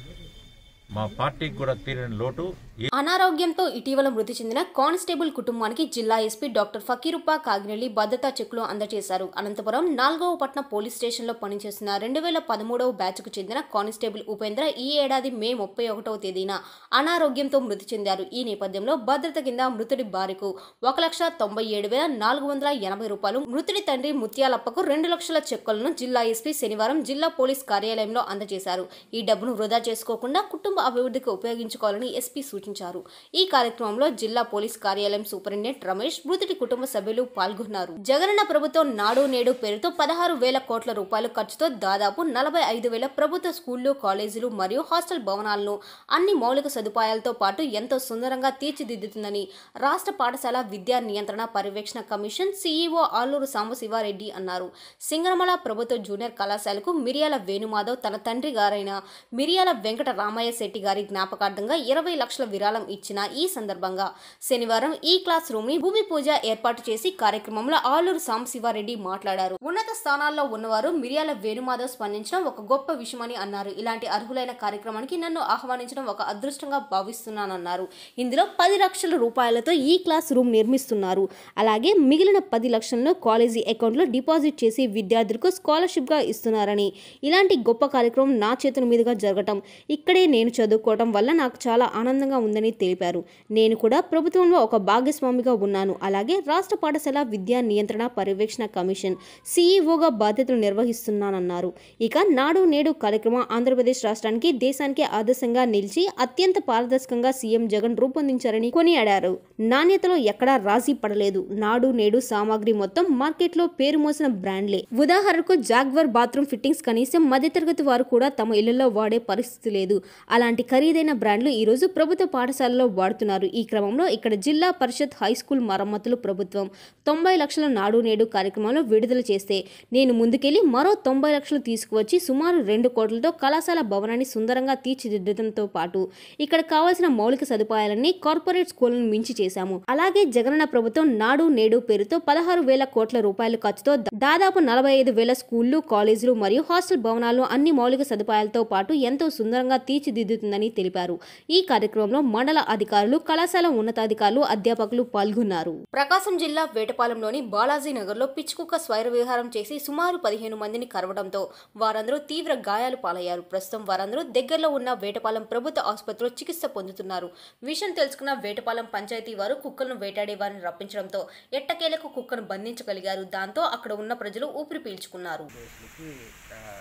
మా పార్టీకి కూడా తీరని లోటు ఈ- అనారోగ్యంతో ఇటీవల మృతి చెందిన కానిస్టేబుల్ కుటుంబానికి జిల్లా ఎస్పీ డాక్టర్ ఫకీరుప్ప కాగినెల్లి భద్రతా చెక్కులు అందజేశారు అనంతపురం నాలుగవ పట్నం పోలీస్ స్టేషన్లో పనిచేస్తున్న రెండు వేల పదమూడవ బ్యాచ్కు చెందిన కానిస్టేబుల్ ఉపేంద్ర ఈ ఏడాది మే ముప్పై ఒకటవ తేదీన అనారోగ్యంతో మృతి చెందారు ఈ నేపథ్యంలో భద్రత కింద మృతుడి భార్యకు ఒక లక్ష తొంభై ఏడు వేల నాలుగు వందల ఎనభై రూపాయలు మృతుడి తండ్రి ముత్యాలప్పకు రెండు లక్షల చెక్కులను జిల్లా ఎస్పీ శనివారం జిల్లా పోలీస్ కార్యాలయంలో అందజేశారు ఈ డబ్బును వృధా చేసుకోకుండా కుటుంబ అభివృద్ధికి ఉపయోగించుకోవాలని ఎస్పీ సూచించారు ఈ కార్యక్రమంలో జిల్లా పోలీస్ కార్యాలయం సూపరింటెండెంట్ రమేష్ మృతుడి కుటుంబ సభ్యులు పాల్గొన్నారు జగనన్న ప్రభుత్వం నాడు నేడు పేరుతో పదహారు వేల కోట్ల రూపాయల ఖర్చుతో దాదాపు నలభై ఐదు వేల ప్రభుత్వ స్కూళ్లు కాలేజీలు మరియు హాస్టల్ భవనాలను అన్ని మౌలిక సదుపాయాలతో పాటు ఎంతో సుందరంగా తీర్చిదిద్దుతుందని రాష్ట్ర పాఠశాల విద్యా నియంత్రణ పర్యవేక్షణ కమిషన్ సీఈఓ ఆలూరు సాంబశివారెడ్డి అన్నారు సింగరమల ప్రభుత్వ జూనియర్ కళాశాలకు మిరియాల వేణుమాధవ్ తన తండ్రి గారైన మిరియాల వెంకట రామయ్య శెట్టి గారి జ్ఞాపకార్థంగా ఇరవై లక్షల విరాళం ఇచ్చిన ఈ సందర్భంగా శనివారం ఈ క్లాస్ రూమ్ ని భూమి పూజ ఏర్పాటు చేసి కార్యక్రమంలో ఆలూరు సాంబశివారెడ్డి మాట్లాడారు ఉన్నత స్థానాల్లో ఉన్నవారు మిరియాల వేణుమాధవ్ స్పందించడం ఒక గొప్ప విషయమని అన్నారు ఇలాంటి అర్హులైన కార్యక్రమానికి నన్ను ఆహ్వానించడం ఒక అదృష్టంగా భావిస్తున్నానన్నారు ఇందులో పది లక్షల రూపాయలతో ఈ క్లాస్ రూమ్ నిర్మిస్తున్నారు అలాగే మిగిలిన పది లక్షలను కాలేజీ అకౌంట్లో డిపాజిట్ చేసి విద్యార్థులకు స్కాలర్షిప్గా ఇస్తున్నారని ఇలాంటి గొప్ప కార్యక్రమం నా చేతుల మీదుగా జరగటం ఇక్కడే నేను చదువుకోవడం వల్ల నాకు చాలా ఆనందంగా ఉందని తెలిపారు నేను కూడా ప్రభుత్వంలో ఒక భాగస్వామిగా ఉన్నాను అలాగే రాష్ట్ర పాఠశాల విద్యా నియంత్రణ పర్యవేక్షణ కమిషన్ సీఈఓగా బాధ్యతలు నిర్వహిస్తున్నానన్నారు ఇక నాడు నేడు కార్యక్రమం ఆంధ్రప్రదేశ్ రాష్ట్రానికి దేశానికి ఆదర్శంగా నిలిచి అత్యంత పారదర్శకంగా సీఎం జగన్ రూపొందించారని కొనియాడారు నాణ్యతలో ఎక్కడా రాజీ పడలేదు నాడు నేడు సామాగ్రి మొత్తం మార్కెట్లో పేరు మోసిన బ్రాండ్లే ఉదాహరణకు జాగ్వర్ బాత్రూమ్ ఫిట్టింగ్స్ కనీసం మధ్యతరగతి వారు కూడా తమ ఇళ్లలో వాడే పరిస్థితి లేదు అలాంటి ఖరీదైన బ్రాండ్లు ఈ రోజు ప్రభుత్వ పాఠశాలలో వాడుతున్నారు ఈ క్రమంలో ఇక్కడ జిల్లా పరిషత్ హై స్కూల్ మరమ్మతులు ప్రభుత్వం తొంభై లక్షల నాడు నేడు కార్యక్రమంలో విడుదల చేస్తే నేను ముందుకెళ్లి మరో తొంభై లక్షలు తీసుకువచ్చి సుమారు రెండు కోట్లతో కళాశాల భవనాన్ని సుందరంగా తీర్చిదిద్దడంతో పాటు ఇక్కడ కావాల్సిన మౌలిక సదుపాయాలన్నీ కార్పొరేట్ స్కూళ్లను మించి చేశాము అలాగే జగనన్న ప్రభుత్వం నాడు నేడు పేరుతో పదహారు వేల కోట్ల రూపాయల ఖర్చుతో దాదాపు నలభై ఐదు వేల స్కూళ్లు కాలేజీలు మరియు హాస్టల్ భవనాలు అన్ని మౌలిక సదుపాయాలతో పాటు ఎంతో సుందరంగా తీర్చిదిద్దుతుందని తెలిపారు ఈ కార్యక్రమంలో మండల అధికారులు కళాశాల ఉన్నతాధికారులు అధ్యాపకులు పాల్గొన్నారు ప్రకాశం జిల్లా వేటపాలెంలోని బాలాజీ నగర్లో పిచ్చుకుక్క స్వైర విహారం చేసి సుమారు పదిహేను మందిని కరవడంతో వారందరూ తీవ్ర గాయాలు పాలయ్యారు ప్రస్తుతం వారందరూ దగ్గరలో ఉన్న వేటపాలెం ప్రభుత్వ ఆసుపత్రిలో చికిత్స పొందుతున్నారు విషయం తెలుసుకున్న వేటపాలెం పంచాయతీ వారు కుక్కలను వేటాడే వారిని రప్పించడంతో ఎట్టకేలకు కుక్కను బంధించగలిగారు దాంతో అక్కడ ఉన్న ప్రజలు ఊపిరి పీల్చుకున్నారు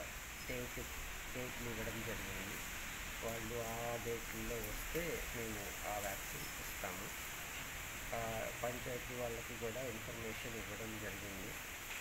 డేట్ డేట్లు ఇవ్వడం జరిగింది వాళ్ళు ఆ డేట్లో వస్తే మేము ఆ వ్యాక్సిన్ ఇస్తాము ఆ, పంచాయతీ వాళ్ళకి కూడా ఇన్ఫర్మేషన్ ఇవ్వడం జరిగింది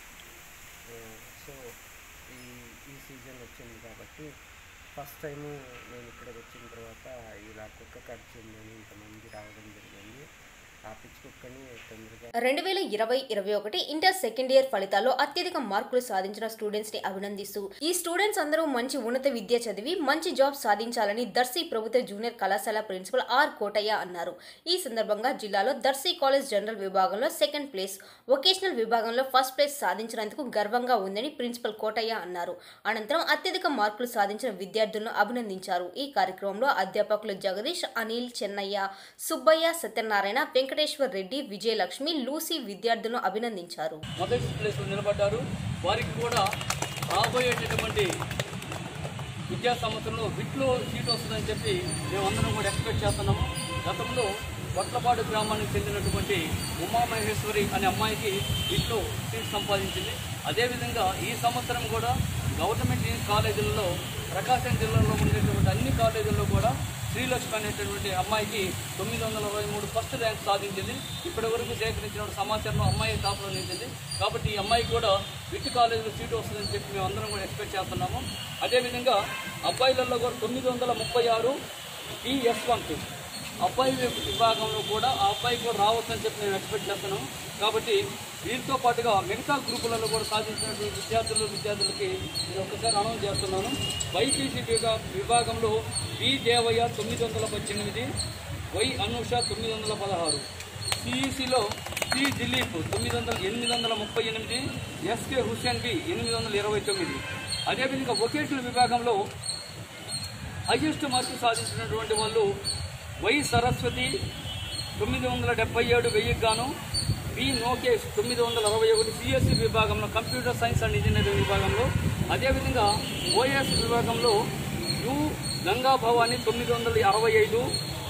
ఆ, సో ఈ ఈ సీజన్ వచ్చింది కాబట్టి ఫస్ట్ టైము నేను ఇక్కడికి వచ్చిన తర్వాత ఇలా కుక్క ఖర్చు ఉందని ఇంతమంది రావడం జరిగింది ఆ పిచ్చి కుక్కని తొందరగా రెండు వేల ఇరవై ఇరవై ఒకటి ఇంటర్ సెకండ్ ఇయర్ ఫలితాల్లో అత్యధిక మార్కులు సాధించిన స్టూడెంట్స్ ని అభినందిస్తూ ఈ స్టూడెంట్స్ అందరూ మంచి ఉన్నత విద్య చదివి మంచి జాబ్ సాధించాలని దర్శి ప్రభుత్వ జూనియర్ కళాశాల ప్రిన్సిపల్ ఆర్ కోటయ్య అన్నారు ఈ సందర్భంగా జిల్లాలో దర్శి కాలేజ్ జనరల్ విభాగంలో సెకండ్ ప్లేస్ వొకేషనల్ విభాగంలో ఫస్ట్ ప్లేస్ సాధించినందుకు గర్వంగా ఉందని ప్రిన్సిపల్ కోటయ్య అన్నారు అనంతరం అత్యధిక మార్కులు సాధించిన విద్యార్థులను అభినందించారు ఈ కార్యక్రమంలో అధ్యాపకులు జగదీష్ అనిల్ చెన్నయ్య సుబ్బయ్య సత్యనారాయణ వెంకటేశ్వర్ రెడ్డి విజయలక్ష్మి లూసీ విద్యార్థులను అభినందించారు మొదటి ప్లేస్లో నిలబడ్డారు వారికి కూడా రాబోయేటటువంటి విద్యా సంవత్సరంలో విట్లో సీట్ వస్తుందని చెప్పి మేమందరం కూడా ఎక్స్పెక్ట్ చేస్తున్నాము గతంలో వట్లపాడు గ్రామానికి చెందినటువంటి ఉమామహేశ్వరి అనే అమ్మాయికి విట్లో సీట్ సంపాదించింది అదేవిధంగా ఈ సంవత్సరం కూడా గవర్నమెంట్ ఇంజనీరింగ్ కాలేజీలలో ప్రకాశం జిల్లాలో ఉండేటువంటి అన్ని కాలేజీల్లో కూడా శ్రీలక్ష్మి అనేటటువంటి అమ్మాయికి తొమ్మిది వందల అరవై మూడు ఫస్ట్ ర్యాంక్ సాధించింది ఇప్పటి వరకు సేకరించిన సమాచారం అమ్మాయి టాప్లో నిలిచింది కాబట్టి ఈ అమ్మాయికి కూడా విట్ కాలేజీలో సీటు వస్తుందని చెప్పి మేము అందరం కూడా ఎక్స్పెక్ట్ చేస్తున్నాము అదేవిధంగా అబ్బాయిలలో కూడా తొమ్మిది వందల ముప్పై ఆరు టీఎస్ వన్ అబ్బాయి విభాగంలో కూడా ఆ అబ్బాయి కూడా రావచ్చని చెప్పి మేము ఎక్స్పెక్ట్ చేస్తున్నాము కాబట్టి వీరితో పాటుగా మిగతా గ్రూపులలో కూడా సాధించినటువంటి విద్యార్థులు విద్యార్థులకి నేను ఒకసారి అనౌన్స్ చేస్తున్నాను వైపీసీ విభా విభాగంలో బి దేవయ్య తొమ్మిది వందల పద్దెనిమిది వై అనూష తొమ్మిది వందల పదహారు సిఈసిలో సి దిలీప్ తొమ్మిది వందల ఎనిమిది వందల ముప్పై ఎనిమిది ఎస్కే హుస్సేన్ బి ఎనిమిది వందల ఇరవై తొమ్మిది అదేవిధంగా వొకేషనల్ విభాగంలో హైయెస్ట్ మార్కులు సాధించినటువంటి వాళ్ళు వై సరస్వతి తొమ్మిది వందల డెబ్బై ఏడు వెయ్యికి గాను బి నోకేష్ తొమ్మిది వందల అరవై ఒకటి సిఎస్సి విభాగంలో కంప్యూటర్ సైన్స్ అండ్ ఇంజనీరింగ్ విభాగంలో అదేవిధంగా ఓఎస్ విభాగంలో యు గంగా భవాని తొమ్మిది వందల అరవై ఐదు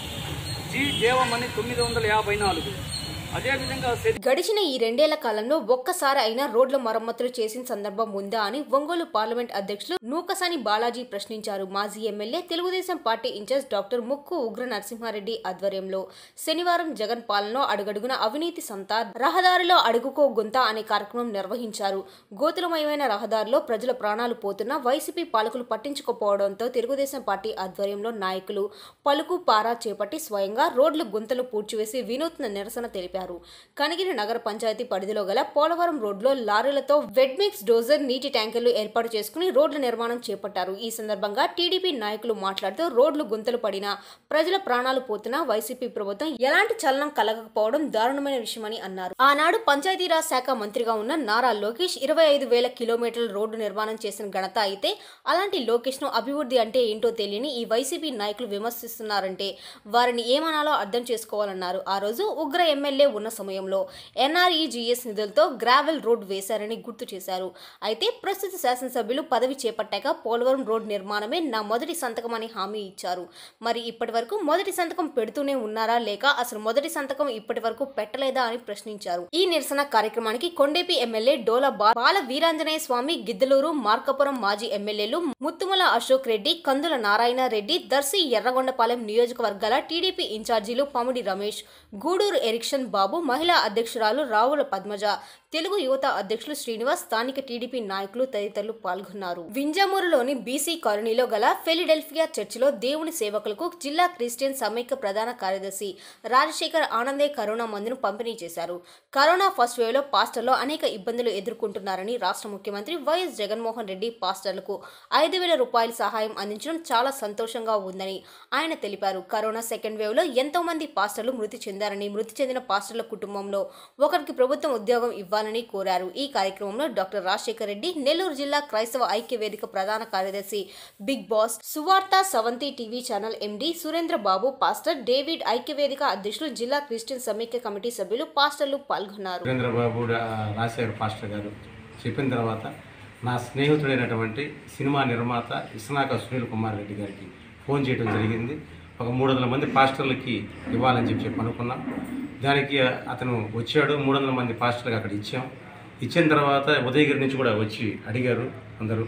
జి దేవమణి తొమ్మిది వందల యాభై నాలుగు అదేవిధంగా శరి- గడిచిన ఈ రెండేళ్ల కాలంలో ఒక్కసారి అయినా రోడ్ల మరమ్మతులు చేసిన సందర్భం ఉందా అని ఒంగోలు పార్లమెంట్ అధ్యక్షులు నూకసాని బాలాజీ ప్రశ్నించారు మాజీ MLA Telugudesam party in charge doctor Mukku Ugra Narasimha Reddy ఆధ్వర్యంలో శనివారం జగన్ పాలనలో అడుగడుగున అవినీతి సంతా రహదారిలో అడుగుకో గుంత అనే కార్యక్రమం నిర్వహించారు గోతులమయమైన రహదారిలో ప్రజల ప్రాణాలు పోతున్నా వైసీపీ పాలకులు పట్టించుకోపోవడంతో తెలుగుదేశం పార్టీ ఆధ్వర్యంలో నాయకులు పలుకు పారా చేపట్టి స్వయంగా రోడ్లు గుంతలు పూడ్చివేసి వినూత్న నిరసన తెలిపారు కనిగిరి నగర పంచాయతీ పరిధిలో గల పోలవరం రోడ్లో లారీలతో వెడ్మిక్స్ డోజర్ నీటి ట్యాంకర్లు ఏర్పాటు చేసుకుని రోడ్ల నిర్మాణం చేపట్టారు ఈ సందర్భంగా టీడీపీ నాయకులు మాట్లాడుతూ రోడ్లు గుంతలు పడినా ప్రజల ప్రాణాలు పోతున్నా వైసీపీ ప్రభుత్వం ఎలాంటి చలనం కలగకపోవడం దారుణమైన విషయమని అన్నారు ఆనాడు పంచాయతీరాజ్ శాఖ మంత్రిగా ఉన్న నారా లోకేష్ ఇరవై ఐదు వేల కిలోమీటర్ల రోడ్డు నిర్మాణం చేసిన ఘనత అయితే అలాంటి లోకేష్ ను అభివృద్ధి అంటే ఏంటో తెలియని ఈ వైసీపీ నాయకులు విమర్శిస్తున్నారంటే వారిని ఏమనాలో అర్థం చేసుకోవాలన్నారు ఆ రోజు ఉగ్ర ఎమ్మెల్యే ఉన్న సమయంలో ఎన్ఆర్ఈజీఎస్ నిధులతో గ్రావెల్ రోడ్ వేశారని గుర్తు చేశారు అయితే ప్రస్తుత శాసనసభ్యులు పదవి చేపట్టాక పోలవరం రోడ్ నిర్మాణమే నా మొదటి సంతకం అని హామీ ఇచ్చారు మరి ఇప్పటి వరకు మొదటి సంతకం పెడుతూనే ఉన్నారా లేక అసలు మొదటి సంతకం ఇప్పటి వరకు పెట్టలేదా అని ప్రశ్నించారు ఈ నిరసన కార్యక్రమానికి కొండేపి ఎమ్మెల్యే డోల బా- బాల వీరాంజనేయ స్వామి గిద్దలూరు మార్కపురం మాజీ ఎమ్మెల్యేలు ముత్తుమల అశోక్ రెడ్డి కందుల నారాయణ రెడ్డి దర్శి ఎర్రగొండపాలెం నియోజకవర్గాల టీడీపీ ఇన్ఛార్జీలు పమిడి రమేష్ గూడూరు ఎరిక్షన్ బాబు మహిళా అధ్యక్షురాలు రావుల పద్మజ తెలుగు యువత అధ్యక్షులు శ్రీనివాస్ స్థానిక టీడీపీ నాయకులు తదితరులు పాల్గొన్నారు వింజమూరులోని బీసీ కాలనీలో గల ఫిలిడెల్ఫియా చర్చిలో దేవుని సేవకులకు జిల్లా క్రిస్టియన్ సమైక్య ప్రధాన కార్యదర్శి రాజశేఖర్ ఆనందే కరోనా మందును పంపిణీ చేశారు కరోనా ఫస్ట్ వేవ్ లో పాస్టర్లు అనేక ఇబ్బందులు ఎదుర్కొంటున్నారని రాష్ట్ర ముఖ్యమంత్రి వైఎస్ జగన్మోహన్ రెడ్డి పాస్టర్లకు ఐదు వేల రూపాయల సహాయం అందించడం చాలా సంతోషంగా ఉందని ఆయన తెలిపారు కరోనా సెకండ్ వేవ్ లో ఎంతో మంది పాస్టర్లు మృతి చెందారని మృతి చెందిన పాస్టర్ల కుటుంబంలో ఒకరికి ప్రభుత్వం ఉద్యోగం ఇవ్వాలని కోరారు ఈ కార్యక్రమంలో డాక్టర్ రాజశేఖర్ రెడ్డి నెల్లూరు జిల్లా క్రైస్తవ ఐక్య వేదిక ప్రధాన కార్యదర్శి Bigg Boss Suvartha Savanthi TV channel MD Surendra Babu pastor David ఐక్య వేదిక అధ్యక్షులు జిల్లా క్రిస్టియన్ సమైక్య కమిటీ సభ్యులు పాస్టర్లు పాల్గొన్నారు సురేంద్రబాబు రాజశేఖర్ పాస్టర్ గారు చెప్పిన తర్వాత నా స్నేహితుడైనటువంటి సినిమా నిర్మాత ఇస్నాక సునీల్ కుమార్ రెడ్డి గారికి ఫోన్ చేయడం జరిగింది ఒక మూడు వందల మంది పాస్టర్లకి ఇవ్వాలని చెప్పి చెప్పి అనుకున్నాం దానికి అతను వచ్చాడు మూడు వందల మంది పాస్టర్లకు అక్కడ ఇచ్చాం ఇచ్చిన తర్వాత ఉదయగిరి నుంచి కూడా వచ్చి అడిగారు అందరూ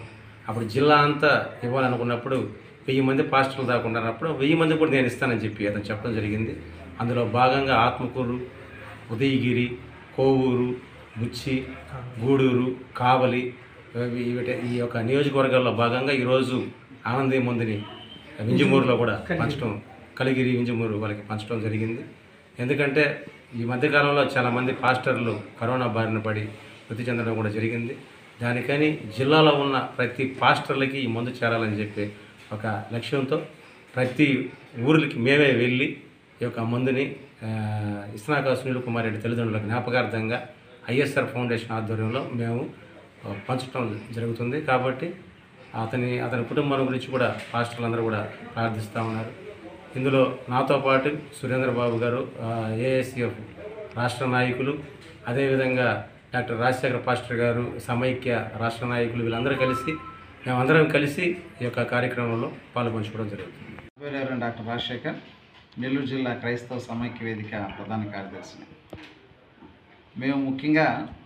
అప్పుడు జిల్లా అంతా ఇవ్వాలనుకున్నప్పుడు వెయ్యి మంది పాస్టర్లు దాకా ఉన్నప్పుడు వెయ్యి మంది కూడా నేను ఇస్తానని చెప్పి అతను చెప్పడం జరిగింది అందులో భాగంగా ఆత్మకూరు ఉదయగిరి కోవూరు ముచ్చి గూడూరు కావలి ఇవి- వీటి ఈ యొక్క నియోజకవర్గాల్లో భాగంగా ఈరోజు ఆనందీ ముందుని వింజమూరులో కూడా పంచడం కలిగిరి వింజమూరు వాళ్ళకి పంచడం జరిగింది ఎందుకంటే ఈ మధ్యకాలంలో చాలామంది పాస్టర్లు కరోనా బారిన పడి మృతి చెందడం కూడా జరిగింది దానికని జిల్లాలో ఉన్న ప్రతి పాస్టర్లకి ఈ మందు చేరాలని చెప్పి ఒక లక్ష్యంతో ప్రతి ఊర్లకి మేమే వెళ్ళి ఈ యొక్క మందుని ఆ, ఇస్నాక సునీల్ కుమార్ రెడ్డి తల్లిదండ్రుల జ్ఞాపకార్థంగా ఐఎస్ఆర్ ఫౌండేషన్ ఆధ్వర్యంలో మేము ఆ, పంచడం జరుగుతుంది కాబట్టి అతని అతని కుటుంబం గురించి కూడా పాస్టర్లు అందరూ కూడా ప్రార్థిస్తూ ఉన్నారు ఇందులో నాతో పాటు సురేంద్ర బాబు గారు ఏఎస్ఎఫ్ రాష్ట్ర నాయకులు అదేవిధంగా డాక్టర్ రాజశేఖర పాస్టర్ గారు సమైక్య రాష్ట్ర నాయకులు వీళ్ళందరూ కలిసి మేమందరం కలిసి ఈ యొక్క కార్యక్రమంలో పాల్పంచుకోవడం జరుగుతుంది పేరు డాక్టర్ రాజశేఖర్ నెల్లూరు జిల్లా క్రైస్తవ సమైక్య వేదిక ప్రధాన కార్యదర్శిని మేము ముఖ్యంగా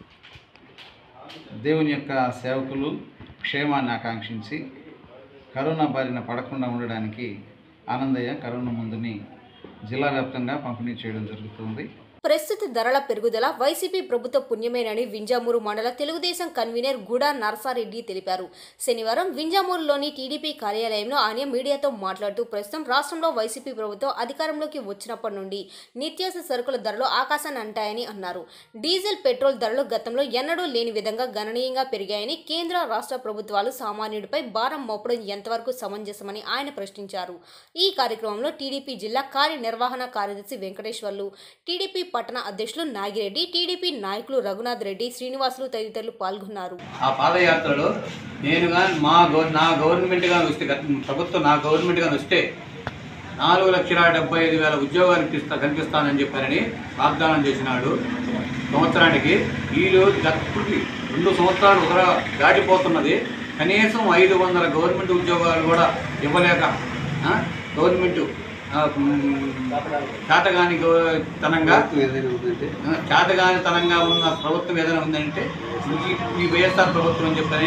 దేవుని యొక్క సేవకులు క్షేమాన్ని ఆకాంక్షించి కరోనా బారిన పడకుండా ఉండడానికి ఆనందయ్య కరోనా మందుని జిల్లా వ్యాప్తంగా పంపిణీ చేయడం జరుగుతుంది ప్రస్తుత ధరల పెరుగుదల వైసీపీ ప్రభుత్వ పుణ్యమేనని వింజామూరు మండల తెలుగుదేశం కన్వీనర్ గుడా నరసారెడ్డి తెలిపారు శనివారం వింజామూరులోని టీడీపీ కార్యాలయంలో ఆయన మీడియాతో మాట్లాడుతూ ప్రస్తుతం రాష్ట్రంలో వైసీపీ ప్రభుత్వం అధికారంలోకి వచ్చినప్పటి నుండి నిత్యావసర సరుకుల ధరలు ఆకాశాన్ని అంటాయని అన్నారు డీజిల్ పెట్రోల్ ధరలు గతంలో ఎన్నడూ లేని విధంగా గణనీయంగా పెరిగాయని కేంద్ర రాష్ట్ర ప్రభుత్వాలు సామాన్యుడిపై భారం మోపడం ఎంతవరకు సమంజసమని ఆయన ప్రశ్నించారు ఈ కార్యక్రమంలో టీడీపీ జిల్లా కార్యనిర్వహణ కార్యదర్శి వెంకటేశ్వర్లు టీడీపీ పట్టణ అధ్యక్షులు నాగిరెడ్డి టీడీపీ నాయకులు రఘునాథ్ రెడ్డి శ్రీనివాసులు తదితరులు పాల్గొన్నారు ఆ పాదయాత్రలో నేను కానీ మా గవ నా గవర్నమెంట్ కానీ వస్తే గత ప్రభుత్వం నా గవర్నమెంట్ కానీ వస్తే నాలుగు లక్షల డెబ్బై ఐదు వేల ఉద్యోగాలు ఇప్పిస్తా కల్పిస్తానని చెప్పారని వాగ్దానం చేసినాడు సంవత్సరానికి ఈరోజు గతప్పటికి రెండు సంవత్సరాలు ఒక దాటిపోతున్నది కనీసం ఐదు వందల గవర్నమెంట్ ఉద్యోగాలు కూడా ఇవ్వలేక ఆ, గవర్నమెంట్ ఆ, మ్, చేతగాని గవ- తనంగా ఆ, చేతగాని తనంగా ఉన్న ప్రభుత్వం ఏదైనా ఉందంటే ఈ- ఈ వైఎస్ఆర్ ప్రభుత్వం అని చెప్పని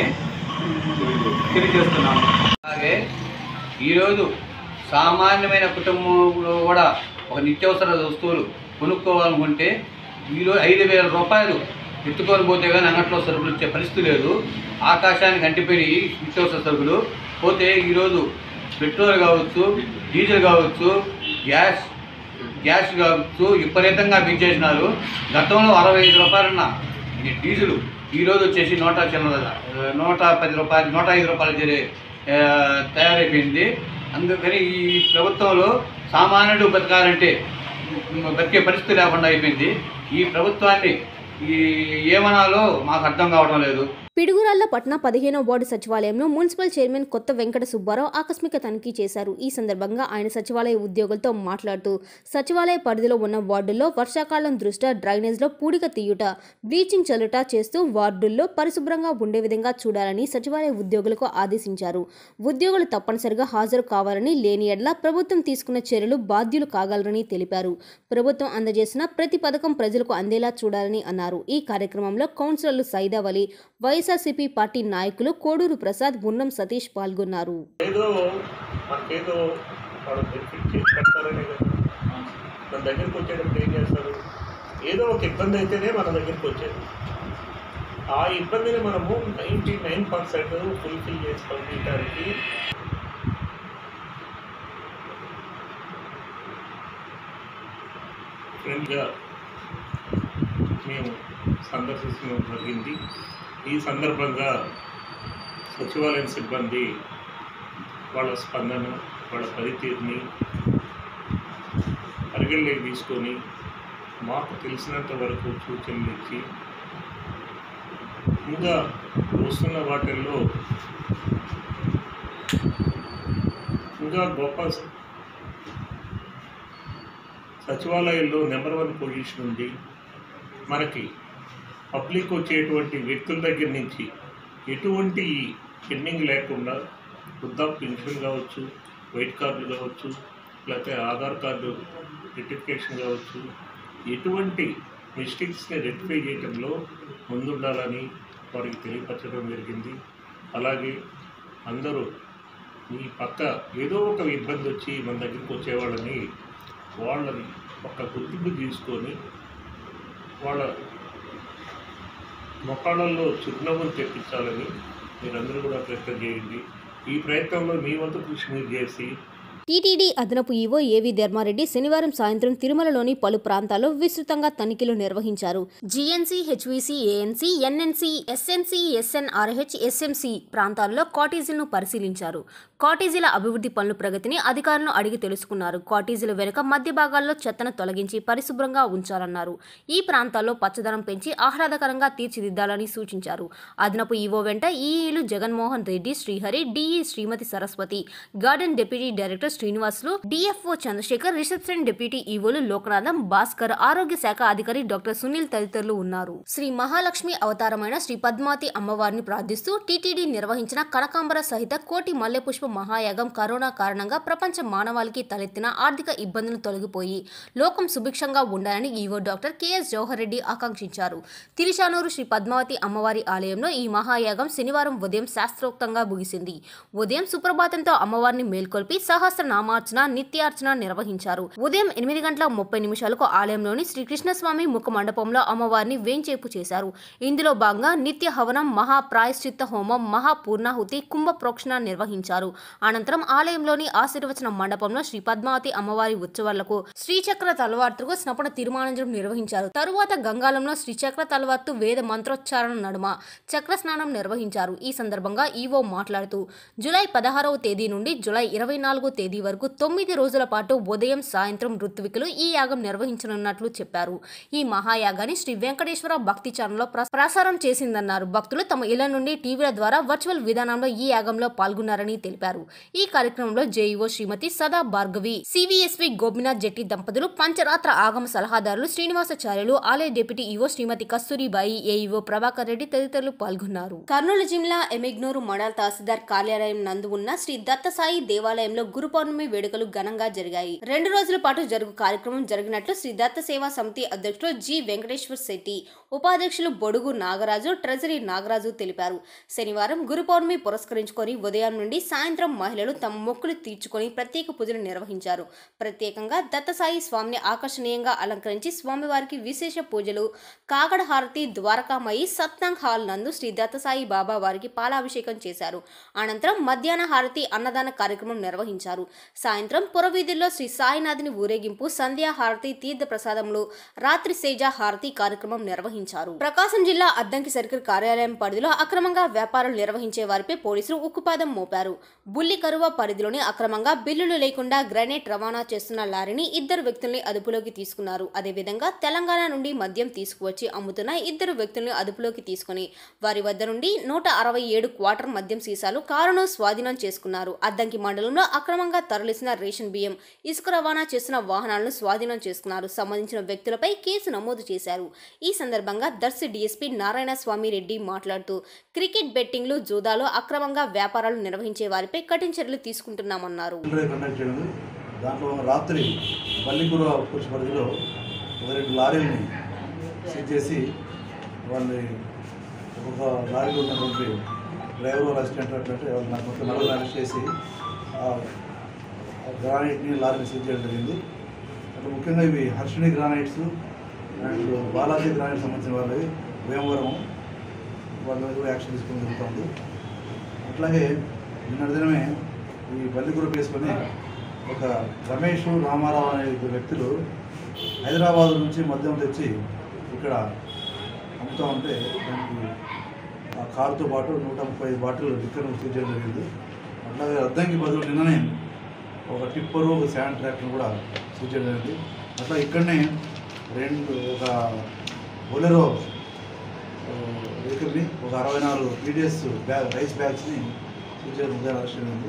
తెలియజేస్తున్నాను అలాగే ఈరోజు సామాన్యమైన కుటుంబంలో కూడా ఒక నిత్యావసర వస్తువులు కొనుక్కోవాలనుకుంటే ఈరోజు ఐదు వేల రూపాయలు ఎత్తుకొని పోతే కానీ అంగట్లో సరుకులు ఇచ్చే పరిస్థితి లేదు ఆకాశానికి అంటిపోయి నిత్యావసర సరుకులు పోతే ఈరోజు పెట్రోల్ కావచ్చు డీజిల్ కావచ్చు గ్యాస్ గ్యాస్ కావచ్చు విపరీతంగా పెంచేసినారు గతంలో అరవై ఐదు రూపాయలున్న ఈ డీజిల్ ఈరోజు వచ్చేసి నూట చిన్నద నూట పది రూపాయలు నూట ఐదు రూపాయలు చేరే ఆ, తయారైపోయింది అందుకని ఈ ప్రభుత్వంలో సామాన్యుడు బతకాలంటే బతికే పరిస్థితి లేకుండా అయిపోయింది ఈ ప్రభుత్వాన్ని ఈ ఏమనాలో మాకు అర్థం కావడం లేదు పిడుగురాళ్ల పట్న పదిహేనవ వార్డు సచివాలయంలో మున్సిపల్ చైర్మన్ కొత్త వెంకట సుబ్బారావు ఆకస్మిక తనిఖీ చేశారు ఈ సందర్భంగా ఆయన సచివాలయ ఉద్యోగులతో మాట్లాడుతూ సచివాలయ పరిధిలో ఉన్న వార్డుల్లో వర్షాకాలం దృష్ట్యా డ్రైనేజ్లో పూడిక తీయుట బ్లీచింగ్ చల్లుట చేస్తూ వార్డుల్లో పరిశుభ్రంగా ఉండే విధంగా చూడాలని సచివాలయ ఉద్యోగులకు ఆదేశించారు ఉద్యోగులు తప్పనిసరిగా హాజరు కావాలని లేని ఎడ్ల ప్రభుత్వం తీసుకున్న చర్యలు బాధ్యులు కాగలరని తెలిపారు ప్రభుత్వం అందజేసిన ప్రతి పథకం ప్రజలకు అందేలా చూడాలని అన్నారు ఈ కార్యక్రమంలో కౌన్సిలర్లు సైదావలి వైఎస్ఆర్సీపీ పార్టీ నాయకులు కోడూరు ప్రసాద్ గున్నం సతీష్ పాల్గొన్నారు ఏదో మనకేదో వాడు బెనిఫిట్ చేసి పెడతారనే కదా మన దగ్గరికి వచ్చేటప్పుడు ఏం చేస్తారు ఏదో ఒక ఇబ్బంది అయితేనే మన దగ్గరికి వచ్చేది ఆ ఇబ్బందిని మనము నైంటీ నైన్ పర్సెంట్ ఫుల్ఫిల్ చేసి పంపించడానికి ఫ్రెండ్గా మేము సందర్శించడం జరిగింది ఈ సందర్భంగా సచివాలయం సిబ్బంది వాళ్ళ స్పందన వాళ్ళ పనితీరుని పరిగణలోకి తీసుకొని మాకు తెలిసినంత వరకు సూచనలు ఇచ్చి ఇంకా వస్తున్న వాటిల్లో ఇంకా గొప్ప స- సచివాలయంలో నెంబర్ వన్ పొజిషన్ ఉంది మనకి పబ్లిక్ వచ్చేటువంటి వ్యక్తుల దగ్గర నుంచి ఎటువంటి పెండింగ్ లేకుండా వృద్ధా పెన్షన్ కావచ్చు వైట్ కార్డు కావచ్చు లేకపోతే ఆధార్ కార్డు రెటిఫికేషన్ కావచ్చు ఎటువంటి మిస్టేక్స్ని రెక్టిఫై చేయడంలో ముందుండాలని వారికి తెలియపరచడం జరిగింది అలాగే అందరూ ఈ పక్క ఏదో ఒక ఇబ్బంది వచ్చి మన దగ్గరికి వచ్చేవాళ్ళని వాళ్ళని ఒక గుర్తింపు తీసుకొని వాళ్ళ మొక్కలలో చిరునవ్వులు తెప్పించాలని మీరందరూ కూడా ప్రయత్నం చేయండి ఈ ప్రయత్నంలో మీ వంతు కృషి మీరు చేసి టీటీడీ అదనపు ఈవో ఏవి ధర్మారెడ్డి శనివారం సాయంత్రం తిరుమలలోని పలు ప్రాంతాల్లో విస్తృతంగా తనిఖీలు నిర్వహించారు GNC HVC ANC NNC SNC SNRH SMC ప్రాంతాల్లో కాటేజీలను పరిశీలించారు కాటేజీల అభివృద్ధి పనుల ప్రగతిని అధికారులను అడిగి తెలుసుకున్నారు కాటేజీల వెనుక మధ్య భాగాల్లో చెత్తను తొలగించి పరిశుభ్రంగా ఉంచాలన్నారు ఈ ప్రాంతాల్లో పచ్చదనం పెంచి ఆహ్లాదకరంగా తీర్చిదిద్దాలని సూచించారు అదనపు ఈవో వెంట ఈఈలు Jaganmohan Reddy Srihari DE Srimathi Saraswathi garden deputy director Srinivasulu DFO Chandrasekhar reception deputy ఈవోలు లోకనాథం భాస్కర్ ఆరోగ్య శాఖ అధికారి డాక్టర్ సునీల్ తదితరులు ఉన్నారు శ్రీ మహాలక్ష్మి అవతారమైన శ్రీ పద్మావతి అమ్మవారిని ప్రార్థిస్తూ టీటీడీ నిర్వహించిన కనకాంబర సహిత కోటి మల్లెపుష్ప మహాయాగం కరోనా కారణంగా ప్రపంచ మానవాళికి తలెత్తిన ఆర్థిక ఇబ్బందులు తొలగిపోయి లోకం సుభిక్షంగా ఉండాలని EO doctor KS Jawahar Reddy ఆకాంక్షించారు తిరుచానూరు శ్రీ పద్మావతి అమ్మవారి ఆలయంలో ఈ మహాయాగం శనివారం ఉదయం శాస్త్రోక్తంగా ముగిసింది ఉదయం సుప్రభాతంతో అమ్మవారిని మేల్కొల్పి సహస్ర నామార్చన నిత్యార్చన నిర్వహించారు ఉదయం ఎనిమిది గంటల ముప్పై నిమిషాలకు ఆలయంలోని శ్రీ కృష్ణస్వామి ముఖ మండపంలో అమ్మవారిని వేంచేపు చేశారు ఇందులో భాగంగా నిత్య హవనం మహా ప్రాయశ్చిత్త హోమం మహా పూర్ణాహుతి కుంభ ప్రోక్షణ నిర్వహించారు అనంతరం ఆలయంలోని ఆశీర్వచన మండపంలో శ్రీ పద్మావతి అమ్మవారి ఉత్సవాలకు శ్రీచక్ర తలవార్తుకు స్నపన తీర్మానంజనం నిర్వహించారు తరువాత గంగాలంలో శ్రీచక్ర తలవార్తు వేద మంత్రోచ్చారణ నడుమ చక్ర స్నానం నిర్వహించారు ఈ సందర్భంగా ఈవో మాట్లాడుతూ జూలై పదహారవ తేదీ నుండి జూలై ఇరవై నాలుగో తేదీ వరకు తొమ్మిది రోజుల పాటు ఉదయం సాయంత్రం ఋత్వికులు ఈ యాగం నిర్వహించనున్నట్లు చెప్పారు ఈ మహాయాగాన్ని శ్రీ వెంకటేశ్వర భక్తి ఛానల్లో ప్ర- ప్రసారం చేసిందన్నారు భక్తులు తమ ఇళ్ల నుండి టీవీల ద్వారా వర్చువల్ విధానంలో ఈ యాగంలో పాల్గొన్నారని తెలిపారు ఈ కార్యక్రమంలో జేఈఓ శ్రీమతి సదా భార్గవి సివిఎస్వి గోపినాథ్ జెట్టి దంపతులు పంచరాత్ర ఆగమ సలహాదారులు శ్రీనివాసాచార్యులు ఆలయ deputy EO Srimathi Kasturibai AEO Prabhakar Reddy తదితరులు పాల్గొన్నారు కర్నూలు జిల్లా ఎమిగ్నూరు మండల్ తహసీల్దార్ కార్యాలయం నందు ఉన్న శ్రీ దత్తసాయి దేవాలయంలో గురు పౌర్ణమి వేడుకలు ఘనంగా జరిగాయి రెండు రోజుల పాటు జరుగు కార్యక్రమం జరిగినట్లు శ్రీ దత్త సేవా సమితి అధ్యక్షుడు జి వెంకటేశ్వర్ శెట్టి ఉపాధ్యక్షులు బొడుగు నాగరాజు ట్రెజరీ నాగరాజు తెలిపారు శనివారం గురు పౌర్ణమి పురస్కరించుకొని ఉదయం నుండి సాయంత్రం మహిళలు తమ మొక్కులు తీర్చుకొని ప్రత్యేక పూజలు నిర్వహించారు ప్రత్యేకంగా దత్తసాయి స్వామిని ఆకర్షణీయంగా అలంకరించి స్వామివారికి విశేష పూజలు కాకడ హారతి ద్వారకామయి సత్నాంగ్ హాల్ నందు శ్రీ దత్తసాయి బాబా వారికి పాలాభిషేకం చేశారు అనంతరం మధ్యాహ్న హారతి అన్నదాన కార్యక్రమం నిర్వహించారు సాయంత్రం పురవీధుల్లో శ్రీ సాయినాథుని ఊరేగింపు సంధ్యా హారతి తీర్థ ప్రసాదములు రాత్రి సేజ హారతి కార్యక్రమం నిర్వహించారు ప్రకాశం జిల్లా అద్దంకి సర్కిల్ కార్యాలయం పరిధిలో అక్రమంగా వ్యాపారాలు నిర్వహించే వారిపై పోలీసులు ఉక్కుపాదం మోపారు బుల్లి కరువ పరిధిలోని అక్రమంగా బిల్లులు లేకుండా గ్రానైట్ రవాణా చేస్తున్న లారీని ఇద్దరు వ్యక్తుల్ని అదుపులోకి తీసుకున్నారు అదేవిధంగా తెలంగాణ నుండి మద్యం తీసుకువచ్చి అమ్ముతున్న ఇద్దరు వ్యక్తుల్ని అదుపులోకి తీసుకుని వారి వద్ద నుండి నూట అరవై ఏడు క్వార్టర్ మద్యం సీసాలు కారును స్వాధీనం చేసుకున్నారు అద్దంకి మండలంలో అక్రమంగా తరలిసిన రేషన్ బియ్యం ఇసుక రవాణా చేస్తున్న వాహనాలను స్వాధీనం చేసుకున్నారు సంబంధించిన వ్యక్తులపై కేసు నమోదు చేశారు ఈ సందర్భంగా దర్శి డీఎస్పీ నారాయణ స్వామి రెడ్డి మాట్లాడుతూ క్రికెట్ బెట్టింగ్లు జూదాలో అక్రమంగా వ్యాపారాలు నిర్వహించే వారిపై కఠిన చర్యలు తీసుకుంటున్నామన్నారు డ్రైవ్ కండక్ట్ చేయడం దాంట్లో రాత్రి బల్లిపుర పురుష పరిధిలో ఒక రెండు లారీలని సీజ్ చేసి వాళ్ళని ఒక లారీలో ఉన్నటువంటి డ్రైవర్ అసిస్టెంట్ అట్లంటే వాళ్ళు నాకు మొత్తం నలుగురు అరెస్ట్ చేసి ఆ ఆ గ్రానైట్ని లారీని సీజ్ చేయడం జరిగింది అక్కడ ముఖ్యంగా ఇవి Harshini granites and Balaji granite సంబంధించిన వాళ్ళవి భీమవరం వాళ్ళ మీద కూడా యాక్షన్ తీసుకోవడం జరుగుతుంది అట్లాగే నిన్న దినమే ఈ బల్లిగురు వేసుకొని ఒక రమేష్ రామారావు అనే ఇద్దరు వ్యక్తులు హైదరాబాద్ నుంచి మద్యం తెచ్చి ఇక్కడ అమ్ముతూ ఉంటే దానికి ఆ కారుతో పాటు నూట ముప్పై ఐదు బాటిల్ లిక్కర్ సీజ్ చేయడం జరిగింది అట్లాగే అద్దంకి బదులు నిన్ననే ఒక టిప్పరు ఒక శాండ్ ట్రాక్టర్ కూడా సీజ్ చేయడం జరిగింది అట్లా ఇక్కడనే రెండు ఒక బొలెరో వెహికల్ని ఒక అరవై నాలుగు టీడీఎస్ బ్యాగ్ రైస్ బ్యాగ్స్ని సీజ్ చేయడం అరెస్ట్ అయింది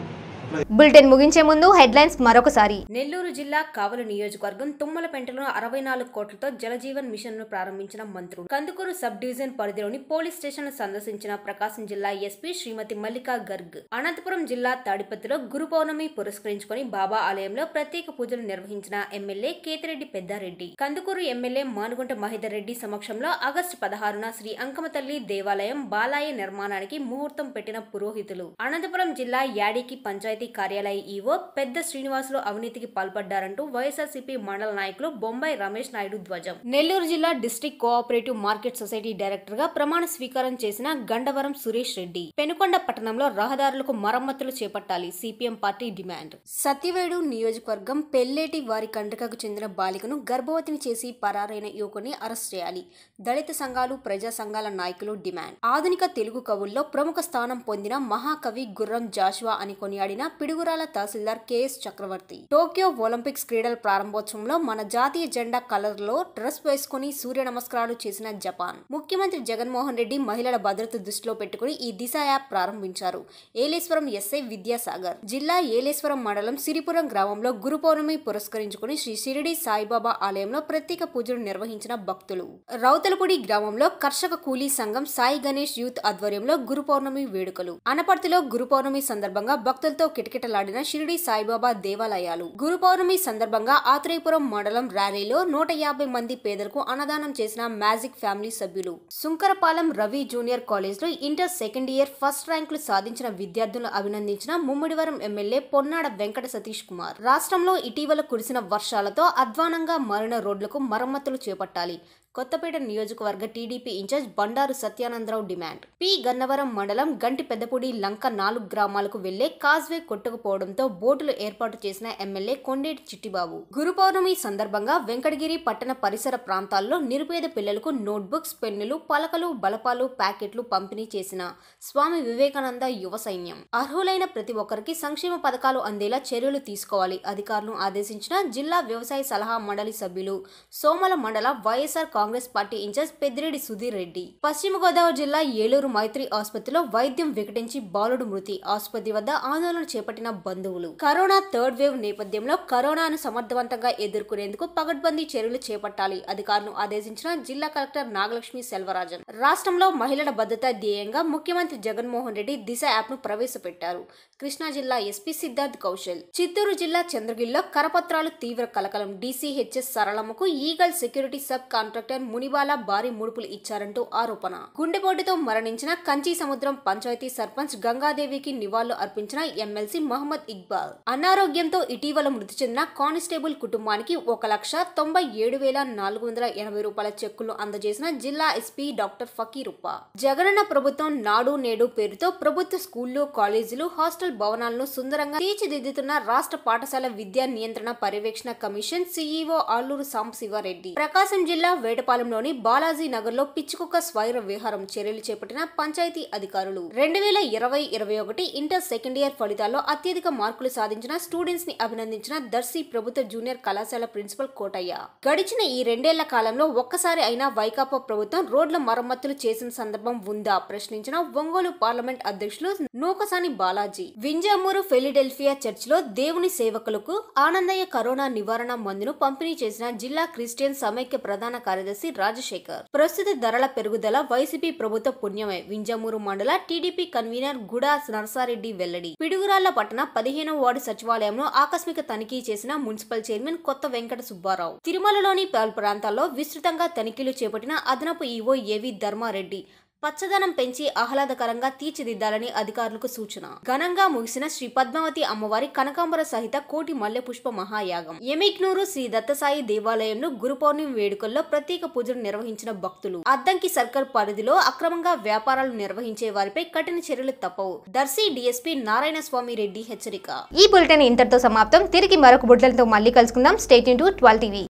బులెటిన్ ముగించే ముందు హెడ్లైన్స్ మరొకసారి నెల్లూరు జిల్లా కావలి నియోజకవర్గం తుమ్మలపెంటలో అరవై నాలుగు కోట్లతో జలజీవన్ మిషన్ ను ప్రారంభించిన మంత్రులు కందుకూరు సబ్ డివిజన్ పరిధిలోని పోలీస్ స్టేషన్ సందర్శించిన ప్రకాశం జిల్లా ఎస్పీ శ్రీమతి మల్లికా గర్గ్ అనంతపురం జిల్లా తాడిపత్రిలో గురు పౌర్ణమి పురస్కరించుకొని బాబా ఆలయంలో ప్రత్యేక పూజలు నిర్వహించిన ఎమ్మెల్యే కేతిరెడ్డి పెద్దారెడ్డి కందుకూరు ఎమ్మెల్యే మానుగుంట మహిదర్ రెడ్డి సమక్షంలో ఆగస్టు పదహారున శ్రీ అంకమతల్లి దేవాలయం బాలాయ నిర్మాణానికి ముహూర్తం పెట్టిన పురోహితులు అనంతపురం జిల్లా యాడికి పంచాయతీ కార్యాలయ ఈవో పెద్ద శ్రీనివాసులు అవినీతికి పాల్పడ్డారంటూ వైఎస్ఆర్సీపీ మండల నాయకులు బొంబాయి రమేష్ నాయుడు ధ్వజం నెల్లూరు జిల్లా district cooperative market society director గా ప్రమాణ స్వీకారం చేసిన గండవరం సురేష్ రెడ్డి పెనుకొండ పట్టణంలో రహదారులకు మరమ్మతులు చేపట్టాలి సిపిఎం పార్టీ డిమాండ్ సత్యవేడు నియోజకవర్గం పెల్లేటి వారి కండ్రికకు చెందిన బాలికను గర్భవతిని చేసి పరారైన యువకుని అరెస్ట్ చేయాలి దళిత సంఘాలు ప్రజా సంఘాల నాయకులు డిమాండ్ ఆధునిక తెలుగు కవుల్లో ప్రముఖ స్థానం పొందిన మహాకవి గుర్రం జాషువా అని కొనియాడిన Piduguralla tahsildar KS Chakravarthi Tokyo Olympics క్రీడల ప్రారంభోత్సవంలో మన జాతీయ జెండా కలర్ లో డ్రెస్ వేసుకుని సూర్య నమస్కారాలు చేసిన జపాన్ ముఖ్యమంత్రి జగన్మోహన్ రెడ్డి మహిళల భద్రత దృష్టిలో పెట్టుకుని ఈ దిశ యాప్ ప్రారంభించారు ఏలేశ్వరం ఎస్ఐ విద్యాసాగర్ జిల్లా ఏలేశ్వరం మండలం సిరిపురం గ్రామంలో గురు పౌర్ణమి పురస్కరించుకుని శ్రీ షిరిడి సాయిబాబా ఆలయంలో ప్రత్యేక పూజలు నిర్వహించిన భక్తులు రౌతలపూడి గ్రామంలో కర్షక కూలీ సంఘం సాయి గణేష్ యూత్ ఆధ్వర్యంలో గురు పౌర్ణమి వేడుకలు అనపర్తిలో గురు పౌర్ణమి సందర్భంగా భక్తులతో కిటకిటలాడిన షిరిడి సాయిబాబా దేవాలయాలు గురు పౌర్ణమి సందర్భంగా ఆత్రేయపురం మండలం ర్యాలీలో నూట యాభై మంది పేదలకు అన్నదానం చేసిన మ్యాజిక్ ఫ్యామిలీ సభ్యులు సుంకరపాలెం రవి జూనియర్ కాలేజ్ లో ఇంటర్ సెకండ్ ఇయర్ ఫస్ట్ ర్యాంకులు సాధించిన విద్యార్థులను అభినందించిన ముమ్మిడివరం ఎమ్మెల్యే పొన్నాడ వెంకట సతీష్ కుమార్ రాష్ట్రంలో ఇటీవల కురిసిన వర్షాలతో అధ్వానంగా మారిన రోడ్లకు మరమ్మతులు చేపట్టాలి కొత్తపేట నియోజకవర్గ TDP incharge Bandaru Satyanandarao demand P Gannavaram మండలం గంటి పెద్దపూడి లంక నాలుగు గ్రామాలకు వెళ్లే కాజ్వే కొట్టుకుపోవడంతో బోటులు ఏర్పాటు చేసిన ఎమ్మెల్యే కొండేటి చిట్టిబాబు గురు పౌర్ణమి సందర్భంగా వెంకటగిరి పట్టణ పరిసర ప్రాంతాల్లో నిరుపేద పిల్లలకు నోట్బుక్స్ పెన్నులు పలకలు బలపాలు ప్యాకెట్లు పంపిణీ చేసిన స్వామి వివేకానంద యువ సైన్యం అర్హులైన ప్రతి ఒక్కరికి సంక్షేమ పథకాలు అందేలా చర్యలు తీసుకోవాలి అధికారులను ఆదేశించిన జిల్లా వ్యవసాయ సలహా మండలి సభ్యులు సోమల మండల వైఎస్ఆర్ కాంగ్రెస్ పార్టీ ఇన్ఛార్జ్ పెద్దిరెడ్డి సుధీర్ రెడ్డి పశ్చిమ గోదావరి జిల్లా ఏలూరు మైత్రి ఆసుపత్రిలో వైద్యం వికటించి బాలుడు మృతి ఆసుపత్రి వద్ద ఆందోళన చేపట్టిన బంధువులు కరోనా థర్డ్ వేవ్ నేపథ్యంలో కరోనాను సమర్థవంతంగా ఎదుర్కొనేందుకు పగడ్బందీ చర్యలు చేపట్టాలి అధికారులను ఆదేశించిన జిల్లా కలెక్టర్ నాగలక్ష్మి సెల్వరాజన్ రాష్ట్రంలో మహిళల భద్రత ధ్యేయంగా ముఖ్యమంత్రి జగన్మోహన్ రెడ్డి దిశ యాప్ ను ప్రవేశపెట్టారు కృష్ణా జిల్లా ఎస్పీ సిద్ధార్థ్ కౌశల్ చిత్తూరు జిల్లా చంద్రగిరిలో కరపత్రాలు తీవ్ర కలకలం డీసీహెచ్ఎస్ సరళముకు eagle security sub contractor Munibala భారీ ముడుపులు ఇచ్చారంటూ ఆరోపణ గుండెపోటుతో మరణించిన కంచి సముద్రం పంచాయతీ సర్పంచ్ గంగాదేవికి నివాళులు అర్పించిన ఎమ్మెల్సీ మహమ్మద్ ఇక్బాల్ అనారోగ్యంతో ఇటీవల మృతి చెందిన కానిస్టేబుల్ కుటుంబానికి ఒక లక్ష తొంభై ఏడు వేల నాలుగు వందల ఎనభై రూపాయల చెక్కులు అందజేసిన జిల్లా ఎస్పీ డాక్టర్ ఫకీరుప్ప జగనన్న ప్రభుత్వం నాడు నేడు పేరుతో ప్రభుత్వ స్కూళ్లు కాలేజీలు హాస్టల్ భవనాలను సుందరంగా తీర్చిదిద్దుతున్న రాష్ట్ర పాఠశాల విద్యా నియంత్రణ పర్యవేక్షణ కమిషన్ సీఈఓ ఆలూరు సాంబశివారెడ్డి ప్రకాశం జిల్లా వేటపాలెంలోని బాలాజీ నగర్ లో పిచ్చుకుక్క స్వైర విహారం చర్యలు చేపట్టిన పంచాయతీ అధికారులు రెండు వేల ఇరవై ఇరవై ఒకటి ఇంటర్ సెకండ్ ఇయర్ ఫలితాల్లో అత్యధిక మార్కులు సాధించిన స్టూడెంట్స్ ని అభినందించిన దర్శి ప్రభుత్వ జూనియర్ కళాశాల ప్రిన్సిపల్ కోటయ్య గడిచిన ఈ రెండేళ్ల కాలంలో ఒక్కసారి అయినా వైకాపా ప్రభుత్వం రోడ్ల మరమ్మతులు చేసిన సందర్భం ఉందా ప్రశ్నించిన ఒంగోలు పార్లమెంట్ అధ్యక్షులు నూకసాని బాలాజీ వింజామూరు ఫిలిడెల్ఫియా చర్చిలో దేవుని సేవకులకు ఆనందయ్య కరోనా నివారణ మందును పంపిణీ చేసిన జిల్లా క్రిస్టియన్ సమైక్య ప్రధాన కార్యదర్శి రాజశేఖర్ ప్రస్తుత ధరల పెరుగుదల వైసీపీ ప్రభుత్వ పుణ్యమే వింజామూరు మండల టీడీపీ కన్వీనర్ గుడా నరసారెడ్డి వెల్లడి పిడుగురాళ్ల పట్టణ పదిహేనో వార్డు సచివాలయంలో ఆకస్మిక తనిఖీ చేసిన మున్సిపల్ చైర్మన్ కొత్త వెంకట సుబ్బారావు తిరుమలలోని పలు ప్రాంతాల్లో విస్తృతంగా తనిఖీలు చేపట్టిన అదనపు ఈవో ఏవి ధర్మారెడ్డి పచ్చదనం పెంచి ఆహ్లాదకరంగా తీర్చిదిద్దాలని అధికారులకు సూచన ఘనంగా ముగిసిన శ్రీ పద్మావతి అమ్మవారి కనకాంబర సహిత కోటి మల్లె పుష్ప మహాయాగం ఎమిక్నూరు శ్రీ దత్తసాయి దేవాలయంలో గురు పౌర్ణమి వేడుకల్లో ప్రత్యేక పూజలు నిర్వహించిన భక్తులు అద్దంకి సర్కిల్ పరిధిలో అక్రమంగా వ్యాపారాలు నిర్వహించే వారిపై కఠిన చర్యలు తప్పవు దర్శి డీఎస్పీ నారాయణ స్వామి రెడ్డి హెచ్చరిక ఈ బులెటిన్ ఇంతటితో సమాప్తం తిరిగి మరొక బులెటిన్తో మళ్ళీ కలుసుకుందాం స్టేట్ టు ట్వెల్వ్ టీవీ